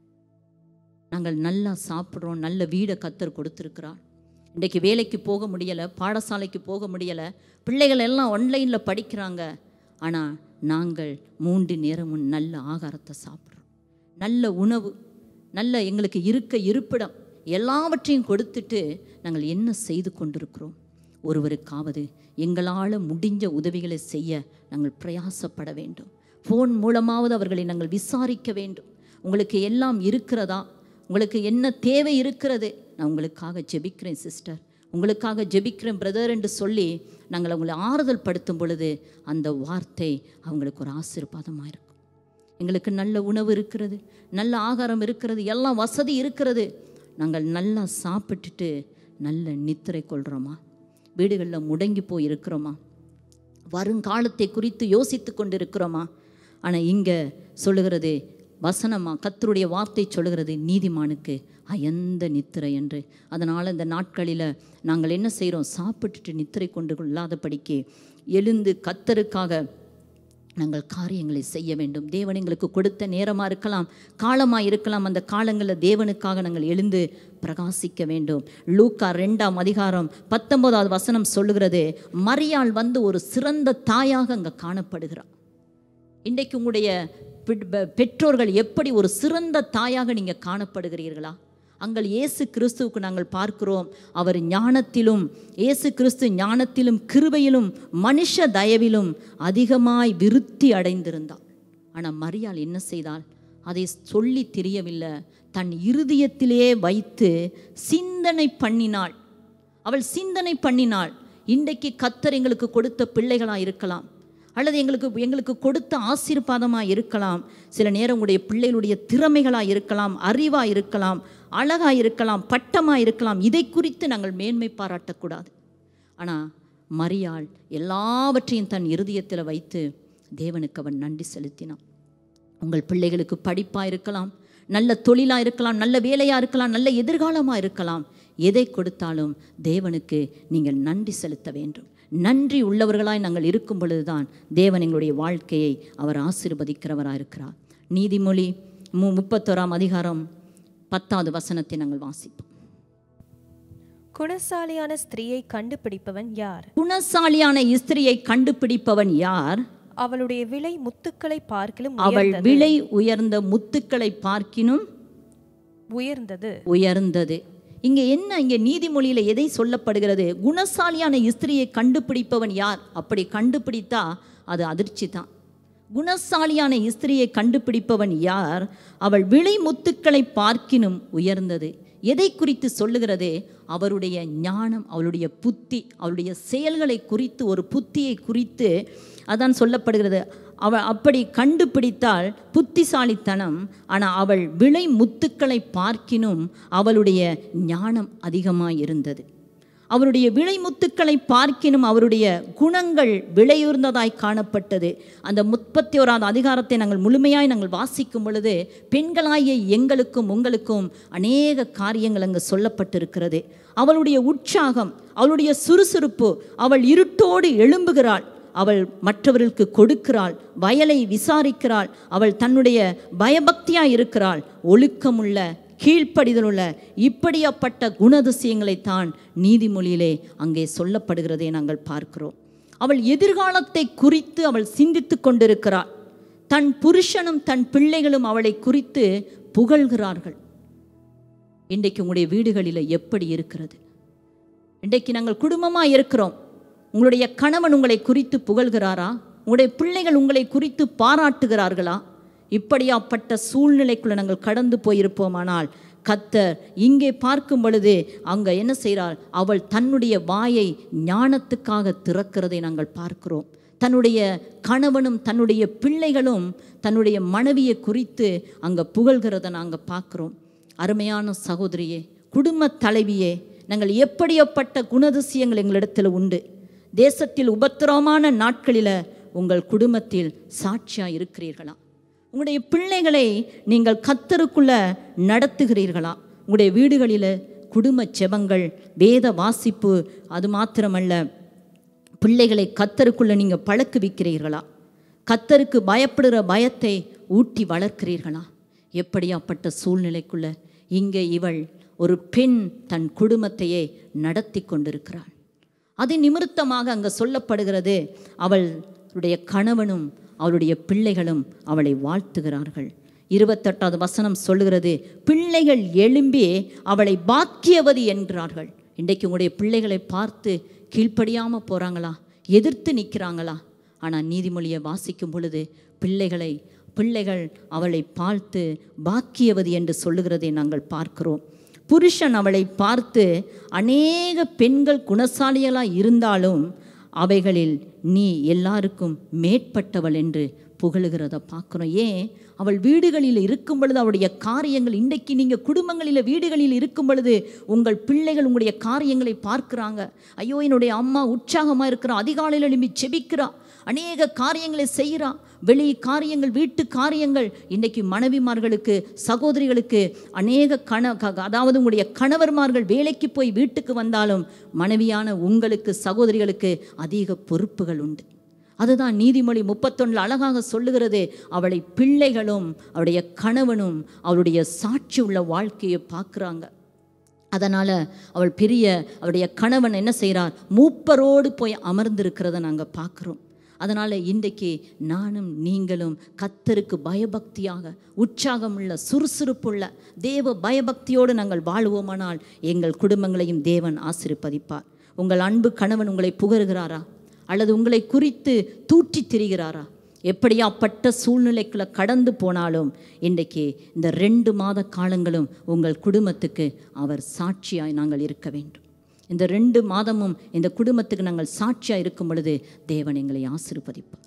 நாங்கள் நல்லா சாப்பிட்றோம் நல்ல வீடை கத்தர் கொடுத்துருக்கிறார் இன்றைக்கு வேலைக்கு போக முடியலை பாடசாலைக்கு போக முடியலை பிள்ளைகள் எல்லாம் ஆன்லைனில் படிக்கிறாங்க ஆனால் நாங்கள் மூன்று நேரமும் நல்ல ஆகாரத்தை சாப்பிட்றோம் நல்ல உணவு நல்ல எங்களுக்கு இருக்க இருப்பிடம் எல்லாவற்றையும் கொடுத்துட்டு நாங்கள் என்ன செய்து கொண்டிருக்கிறோம் ஒருவருக்காவது எங்களால் முடிஞ்ச உதவிகளை செய்ய நாங்கள் பிரயாசப்பட வேண்டும் ஃபோன் மூலமாவது அவர்களை நாங்கள் விசாரிக்க வேண்டும் உங்களுக்கு எல்லாம் இருக்கிறதா உங்களுக்கு என்ன தேவை இருக்கிறது நான் உங்களுக்காக ஜெபிக்கிறேன் சிஸ்டர் உங்களுக்காக ஜெபிக்கிறேன் பிரதர் என்று சொல்லி நாங்கள் அவங்களை ஆறுதல் படுத்தும் பொழுது அந்த வார்த்தை அவங்களுக்கு ஒரு ஆசீர்வாதமாக இருக்கும் எங்களுக்கு நல்ல உணவு இருக்கிறது நல்ல ஆகாரம் இருக்கிறது எல்லாம் வசதி இருக்கிறது நாங்கள் நல்லா சாப்பிட்டுட்டு நல்ல நித்திரை கொள்கிறோமா வீடுகளில் முடங்கி போய் இருக்கிறோமா வருங்காலத்தை குறித்து யோசித்து கொண்டிருக்கிறோமா ஆனால் இங்கே சொல்லுகிறது வசனமா கத்தருடைய வார்த்தை சொல்லுகிறது நீதிமானுக்கு அயந்த நித்திரை என்று அதனால் இந்த நாட்களில் நாங்கள் என்ன செய்கிறோம் சாப்பிட்டுட்டு நித்திரை கொண்டு கொள்ளாதபடிக்கு எழுந்து கத்தருக்காக நாங்கள் காரியங்களை செய்ய வேண்டும் தேவன் எங்களுக்கு கொடுத்த நேரமாக இருக்கலாம் காலமாக இருக்கலாம் அந்த காலங்களில் தேவனுக்காக நாங்கள் எழுந்து பிரகாசிக்க வேண்டும் லூக்கா ரெண்டாம் அதிகாரம் பத்தொன்பதாவது வசனம் சொல்லுகிறது மரியாள் வந்து ஒரு சிறந்த தாயாக அங்கே காணப்படுகிறார் இன்றைக்கு உங்களுடைய பெ- பெ- பெற்றோர்கள் எப்படி ஒரு சிறந்த தாயாக நீங்கள் காணப்படுகிறீர்களா அங்கள் இயேசு கிறிஸ்துவுக்கு நாங்கள் பார்க்கிறோம் அவர் ஞானத்திலும் இயேசு கிறிஸ்து ஞானத்திலும் கிருபையிலும் மனுஷ தயவிலும் அதிகமாய் விருத்தி அடைந்திருந்தார் ஆனால் மரியாள் என்ன செய்தாள் அதை சொல்லி தெரியவில்லை தன் இருதயத்திலே வைத்து சிந்தனை பண்ணினாள் அவள் சிந்தனை பண்ணினாள் இன்றைக்கு கத்தர் எங்களுக்கு கொடுத்த பிள்ளைகளாக இருக்கலாம் அல்லது எங்களுக்கு எங்களுக்கு கொடுத்த ஆசீர்வாதமாக இருக்கலாம் சில நேரம் உங்களுடைய பிள்ளைகளுடைய திறமைகளாக இருக்கலாம் அறிவாக இருக்கலாம் அழகாக இருக்கலாம் பட்டமாக இருக்கலாம் இதை குறித்து நாங்கள் மேன்மை பாராட்டக்கூடாது ஆனால் மரியாள் எல்லாவற்றையும் தன் இருதயத்தில் வைத்து தேவனுக்கு அவன் நன்றி செலுத்தினான் உங்கள் பிள்ளைகளுக்கு படிப்பாக இருக்கலாம் நல்ல தொழிலாக இருக்கலாம் நல்ல வேலையாக இருக்கலாம் நல்ல எதிர்காலமாக இருக்கலாம் எதை கொடுத்தாலும் தேவனுக்கு நீங்கள் நன்றி செலுத்த வேண்டும் நன்றி உள்ளவர்களாய் நாங்கள் இருக்கும் பொழுதுதான் தேவன் எங்களுடைய வாழ்க்கையை அவர் ஆசீர்வதிக்கிறவராக இருக்கிறார் நீதிமொழி மு முப்பத்தோராம் அதிகாரம் பத்தாவது வசனத்தை நாங்கள் வாசிப்போம் குணசாலியான ஸ்திரீயை கண்டுபிடிப்பவன் யார் குணசாலியான இஸ்திரியை கண்டுபிடிப்பவன் யார் அவளுடைய விலை முத்துக்களை பார்க்கிலும் அவள் உயர்ந்தது. விலை உயர்ந்த முத்துக்களை பார்க்கினும் உயர்ந்தது உயர்ந்தது இங்கே என்ன இங்கே நீதிமொழியில் எதை சொல்லப்படுகிறது குணசாலியான இஸ்திரியை கண்டுபிடிப்பவன் யார் அப்படி கண்டுபிடித்தா அது அதிர்ச்சி தான் குணசாலியான இஸ்திரியை கண்டுபிடிப்பவன் யார் அவள் விளை முத்துக்களை பார்க்கினும் உயர்ந்தது எதை குறித்து சொல்லுகிறது அவருடைய ஞானம் அவளுடைய புத்தி அவளுடைய செயல்களை குறித்து ஒரு புத்தியை குறித்து அதான் சொல்லப்படுகிறது அவள் அப்படி கண்டுபிடித்தால் புத்திசாலித்தனம் ஆனால் அவள் விளை முத்துக்களை பார்க்கினும் அவளுடைய ஞானம் அதிகமாக இருந்தது அவருடைய விளை முத்துக்களை பார்க்கினும் அவருடைய குணங்கள் விலையுர்ந்ததாய் காணப்பட்டது அந்த முப்பத்தி ஓராவது அதிகாரத்தை நாங்கள் முழுமையாய் நாங்கள் வாசிக்கும் பொழுது பெண்களாகிய எங்களுக்கும் உங்களுக்கும் அநேக காரியங்கள் அங்கு சொல்லப்பட்டிருக்கிறது அவளுடைய உற்சாகம் அவளுடைய சுறுசுறுப்பு அவள் இருட்டோடு எழும்புகிறாள் அவள் மற்றவர்களுக்கு கொடுக்கிறாள் வயலை விசாரிக்கிறாள் அவள் தன்னுடைய பயபக்தியாய் இருக்கிறாள் ஒழுக்கமுள்ள கீழ்ப்படிதலுள்ள இப்படியாப்பட்ட குணதிசயங்களைத்தான் நீதிமொழியிலே அங்கே சொல்லப்படுகிறதை நாங்கள் பார்க்கிறோம் அவள் எதிர்காலத்தை குறித்து அவள் சிந்தித்து கொண்டிருக்கிறாள் தன் புருஷனும் தன் பிள்ளைகளும் அவளை குறித்து புகழ்கிறார்கள் இன்றைக்கு உங்களுடைய வீடுகளில் எப்படி இருக்கிறது இன்றைக்கு நாங்கள் குடும்பமாக இருக்கிறோம் உங்களுடைய கணவன் உங்களை குறித்து புகழ்கிறாரா உங்களுடைய பிள்ளைகள் உங்களை குறித்து பாராட்டுகிறார்களா இப்படியாப்பட்ட சூழ்நிலைக்குள்ள நாங்கள் கடந்து போயிருப்போமானால் கத்தர் இங்கே பார்க்கும் பொழுது அங்கே என்ன செய்கிறாள் அவள் தன்னுடைய வாயை ஞானத்துக்காக திறக்கிறதை நாங்கள் பார்க்கிறோம் தன்னுடைய கணவனும் தன்னுடைய பிள்ளைகளும் தன்னுடைய மனைவியை குறித்து அங்கே புகழ்கிறத நாங்கள் பார்க்குறோம் அருமையான சகோதரியே குடும்ப தலைவியே நாங்கள் எப்படியப்பட்ட குணதிசயங்கள் எங்களிடத்தில் உண்டு தேசத்தில் உபத்திரவமான நாட்களில் உங்கள் குடும்பத்தில் சாட்சியாக இருக்கிறீர்களா உங்களுடைய பிள்ளைகளை நீங்கள் கத்தருக்குள்ள நடத்துகிறீர்களா உங்களுடைய வீடுகளில் குடும்ப செபங்கள் வேத வாசிப்பு அது மாத்திரமல்ல பிள்ளைகளை கத்தருக்குள்ள நீங்கள் பழக்குவிக்கிறீர்களா கத்தருக்கு பயப்படுகிற பயத்தை ஊட்டி வளர்க்கிறீர்களா எப்படியாப்பட்ட சூழ்நிலைக்குள்ள இங்கே இவள் ஒரு பெண் தன் குடும்பத்தையே நடத்தி கொண்டிருக்கிறாள் அது நிமித்தமாக அங்கே சொல்லப்படுகிறது அவளுடைய கணவனும் அவளுடைய பிள்ளைகளும் அவளை வாழ்த்துகிறார்கள் இருபத்தெட்டாவது வசனம் சொல்லுகிறது பிள்ளைகள் எழும்பி அவளை பாக்கியவதி என்கிறார்கள் இன்றைக்கு உங்களுடைய பிள்ளைகளை பார்த்து கீழ்ப்படியாமல் போகிறாங்களா எதிர்த்து நிற்கிறாங்களா ஆனால் நீதிமொழியை வாசிக்கும் பொழுது பிள்ளைகளை பிள்ளைகள் அவளை பார்த்து பாக்கியவதி என்று சொல்லுகிறதை நாங்கள் பார்க்கிறோம் புருஷன் அவளை பார்த்து அநேக பெண்கள் குணசாலிகளாக இருந்தாலும் அவைகளில் நீ எல்லாருக்கும் மேற்பட்டவள் என்று புகழுகிறத பார்க்குறோம் ஏன் அவள் வீடுகளில் இருக்கும் பொழுது அவளுடைய காரியங்கள் இன்றைக்கு நீங்கள் குடும்பங்களில் வீடுகளில் இருக்கும் பொழுது உங்கள் பிள்ளைகள் உங்களுடைய காரியங்களை பார்க்குறாங்க ஐயோ என்னுடைய அம்மா உற்சாகமாக இருக்கிறா அதிகாலையில் எழும்பி செபிக்கிறா அநேக காரியங்களை செய்கிறா வெளி காரியங்கள் வீட்டு காரியங்கள் இன்றைக்கு மனைவிமார்களுக்கு சகோதரிகளுக்கு அநேக கண க- அதாவது உங்களுடைய கணவர்மார்கள் வேலைக்கு போய் வீட்டுக்கு வந்தாலும் மனைவியான உங்களுக்கு சகோதரிகளுக்கு அதிக பொறுப்புகள் உண்டு அதுதான் நீதிமொழி முப்பத்தொன்னில் அழகாக சொல்லுகிறது அவளை பிள்ளைகளும் அவளுடைய கணவனும் அவளுடைய சாட்சி உள்ள வாழ்க்கையை பார்க்குறாங்க அதனால் அவள் பெரிய அவளுடைய கணவன் என்ன செய்கிறார் மூப்பரோடு போய் அமர்ந்திருக்கிறத நாங்கள் பார்க்குறோம் அதனால் இன்றைக்கு நானும் நீங்களும் கத்தருக்கு பயபக்தியாக உற்சாகமுள்ள சுறுசுறுப்புள்ள தேவ பயபக்தியோடு நாங்கள் வாழ்வோமானால் எங்கள் குடும்பங்களையும் தேவன் ஆசிர்வதிப்பார் உங்கள் அன்பு கணவன் உங்களை புகழுகிறாரா அல்லது உங்களை குறித்து தூற்றித் திரிகிறாரா எப்படியாப்பட்ட சூழ்நிலைக்குள்ள கடந்து போனாலும் இன்றைக்கு இந்த ரெண்டு மாத காலங்களும் உங்கள் குடும்பத்துக்கு அவர் சாட்சியாய் நாங்கள் இருக்க வேண்டும் இந்த ரெண்டு மாதமும் இந்த குடும்பத்துக்கு நாங்கள் சாட்சியாக இருக்கும் பொழுது தேவன் எங்களை ஆசீர்வதிப்பார்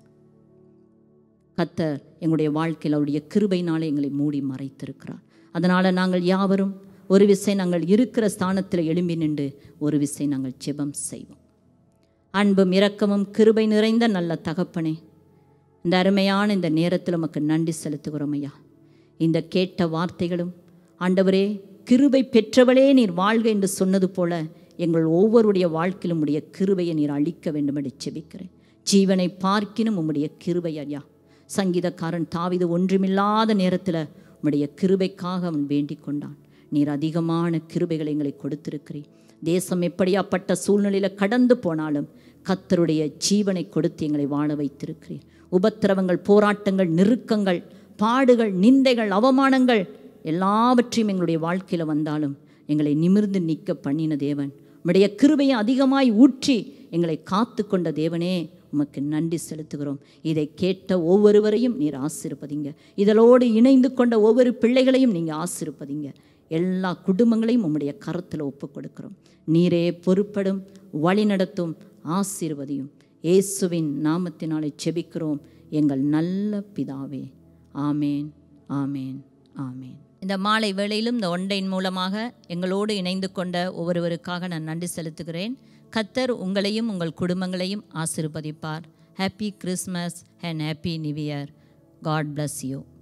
கத்தர் எங்களுடைய வாழ்க்கையில் அவருடைய கிருபையினாலே எங்களை மூடி மறைத்திருக்கிறார் அதனால் நாங்கள் யாவரும் ஒரு விசை நாங்கள் இருக்கிற ஸ்தானத்தில் எழும்பி நின்று ஒரு விசை நாங்கள் ஜெபம் செய்வோம் அன்பும் இரக்கமும் கிருபை நிறைந்த நல்ல தகப்பனே இந்த அருமையான இந்த நேரத்தில் உமக்கு நன்றி செலுத்துகிறோம் ஐயா இந்த கேட்ட வார்த்தைகளும் ஆண்டவரே கிருபை பெற்றவளே நீர் வாழ்க என்று சொன்னது போல எங்கள் ஒவ்வொருடைய வாழ்க்கையிலும் உடைய கிருபையை நீர் அளிக்க வேண்டும் என்று செபிக்கிறேன் ஜீவனை பார்க்கினும் உம்முடைய கிருபை ஐயா சங்கீதக்காரன் தாவிது ஒன்றுமில்லாத நேரத்தில் உம்முடைய கிருபைக்காக அவன் வேண்டிக் கொண்டான் நீர் அதிகமான கிருபைகளை எங்களை கொடுத்திருக்கிறீர் தேசம் எப்படியாப்பட்ட சூழ்நிலையில் கடந்து போனாலும் கத்தருடைய ஜீவனை கொடுத்து எங்களை வாழ வைத்திருக்கிறீர் உபத்திரவங்கள் போராட்டங்கள் நெருக்கங்கள் பாடுகள் நிந்தைகள் அவமானங்கள் எல்லாவற்றையும் எங்களுடைய வாழ்க்கையில் வந்தாலும் எங்களை நிமிர்ந்து நிற்க பண்ணின தேவன் உம்முடைய கிருபையை அதிகமாய் ஊற்றி எங்களை காத்து கொண்ட தேவனே உமக்கு நன்றி செலுத்துகிறோம் இதை கேட்ட ஒவ்வொருவரையும் நீர் ஆசிர்ப்பதிங்க இதலோடு இணைந்து கொண்ட ஒவ்வொரு பிள்ளைகளையும் நீங்கள் ஆசிர்ப்பதிங்க எல்லா குடும்பங்களையும் உம்முடைய கரத்தில் ஒப்புக் கொடுக்கிறோம் நீரே பொறுப்படும் வழிநடத்தும் ஆசீர்வதியும் இயேசுவின் நாமத்தினாலே செபிக்கிறோம் எங்கள் நல்ல பிதாவே ஆமேன் ஆமேன் ஆமேன் இந்த மாலை வேளையிலும் இந்த ஒன்றையின் மூலமாக எங்களோடு இணைந்து கொண்ட ஒவ்வொருவருக்காக நான் நன்றி செலுத்துகிறேன் கத்தர் உங்களையும் உங்கள் குடும்பங்களையும் ஆசீர்வதிப்பார் happy Christmas and happy new year God bless you